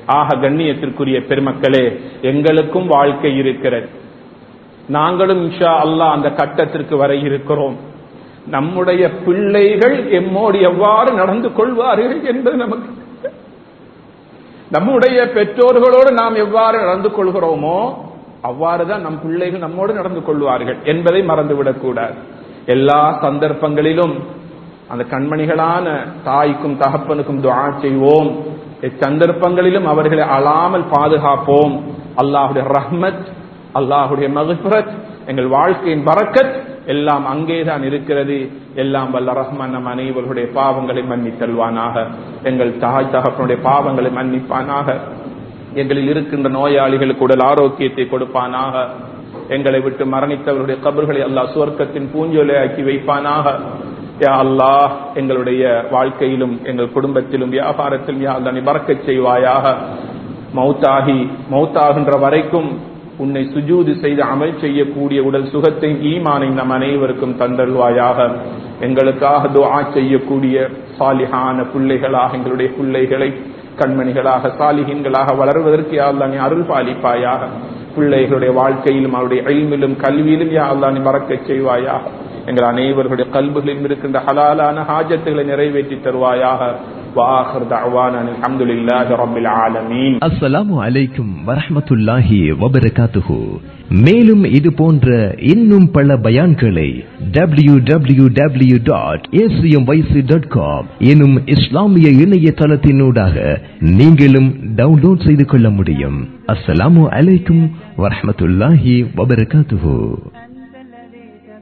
ஆக கண்ணியத்திற்குரிய பெருமக்களே எங்களுக்கும் வாழ்க்கை இருக்கிறது நாங்களும் இன்ஷா அல்லாஹ் அந்த கட்டத்திற்கு வர இருக்கிறோம் நம்முடைய பிள்ளைகள் எம்மோடு எவ்வாறு நடந்து கொள்வார்கள் என்பது நமக்கு நம்முடைய பெற்றோர்களோடு நாம் எவ்வாறு நடந்து கொள்கிறோமோ அவ்வாறுதான் நம் பிள்ளைகள் நம்மோடு நடந்து கொள்வார்கள் என்பதை மறந்துவிடக் கூடாது எல்லா சந்தர்ப்பங்களிலும் அந்த கண்மணிகளான தாய்க்கும் தகப்பனுக்கும் துஆ செய்வோம் சந்தர்ப்பங்களிலும் அவர்களை அழாமல் பாதுகாப்போம் அல்லாஹுடைய ரஹ்மத் அல்லாஹுடைய மகஃபரத் எங்கள் வாழ்க்கையின் பறக்கத் எல்லாம் அங்கேதான் இருக்கிறது எல்லாம் வல்ல ரஹ்மான் நம் அனைவர்களுடைய பாவங்களை மன்னித்தல்வானாக எங்கள் தாய் தகப்பனுடைய பாவங்களை மன்னிப்பானாக எங்களில் இருக்கின்ற நோயாளிகளுக்கு உடல் ஆரோக்கியத்தை கொடுப்பானாக எங்களை விட்டு மரணித்தவர்களுடைய கபர்களை அல்லாஹ் சுவர்க்கத்தின் பூஞ்சோலை ஆக்கி வைப்பானாக யா அல்லாஹ் எங்களுடைய வாழ்க்கையிலும் எங்கள் குடும்பத்திலும் வியாபாரத்திலும் யா அல்லா நீ பறக்கச் செய்வாயாக மௌத்தாகி மௌத்தாகின்ற வரைக்கும் உன்னை சுஜூது செய்து அமல் செய்யக்கூடிய உடல் சுகத்தை ஈமானை நம் அனைவருக்கும் தந்தருவாயாக எங்களுக்காக துஆ செய்யக்கூடிய சாலிஹான பிள்ளைகளாக எங்களுடைய பிள்ளைகளை கண்மணிகளாக சாலிஹீன்களாக வளர்வதற்கு யா அல்லா நீ அருள் பாலிப்பாயாக பிள்ளைகளுடைய வாழ்க்கையிலும் அவருடைய அழிமிலும் கல்வியிலும் யா அல்லா நீ மறக்கச் செய்வாயாக எங்கள் அனைவர்களுடைய கல்புகளிலும் இருக்கின்ற ஹலாலான ஹாஜத்துகளை நிறைவேற்றி தருவாயாக வாஹர் தஅவானா அல்ஹம்துலில்லாஹி ரப்பில் ஆலமீன் அஸ்ஸலாமு அலைக்கும் வரஹ்மத்துல்லாஹி வபரகாத்துஹு மேலும் இது போன்ற இன்னும் பல பயான்களை W W W dot dot com எனும் இஸ்லாமிய இணையதளத்தினூடாக நீங்களும் டவுன்லோட் செய்து கொள்ள முடியும் அஸ்ஸலாமு அலைக்கும் வரஹ்மத்துல்லாஹி வபரகாத்துஹு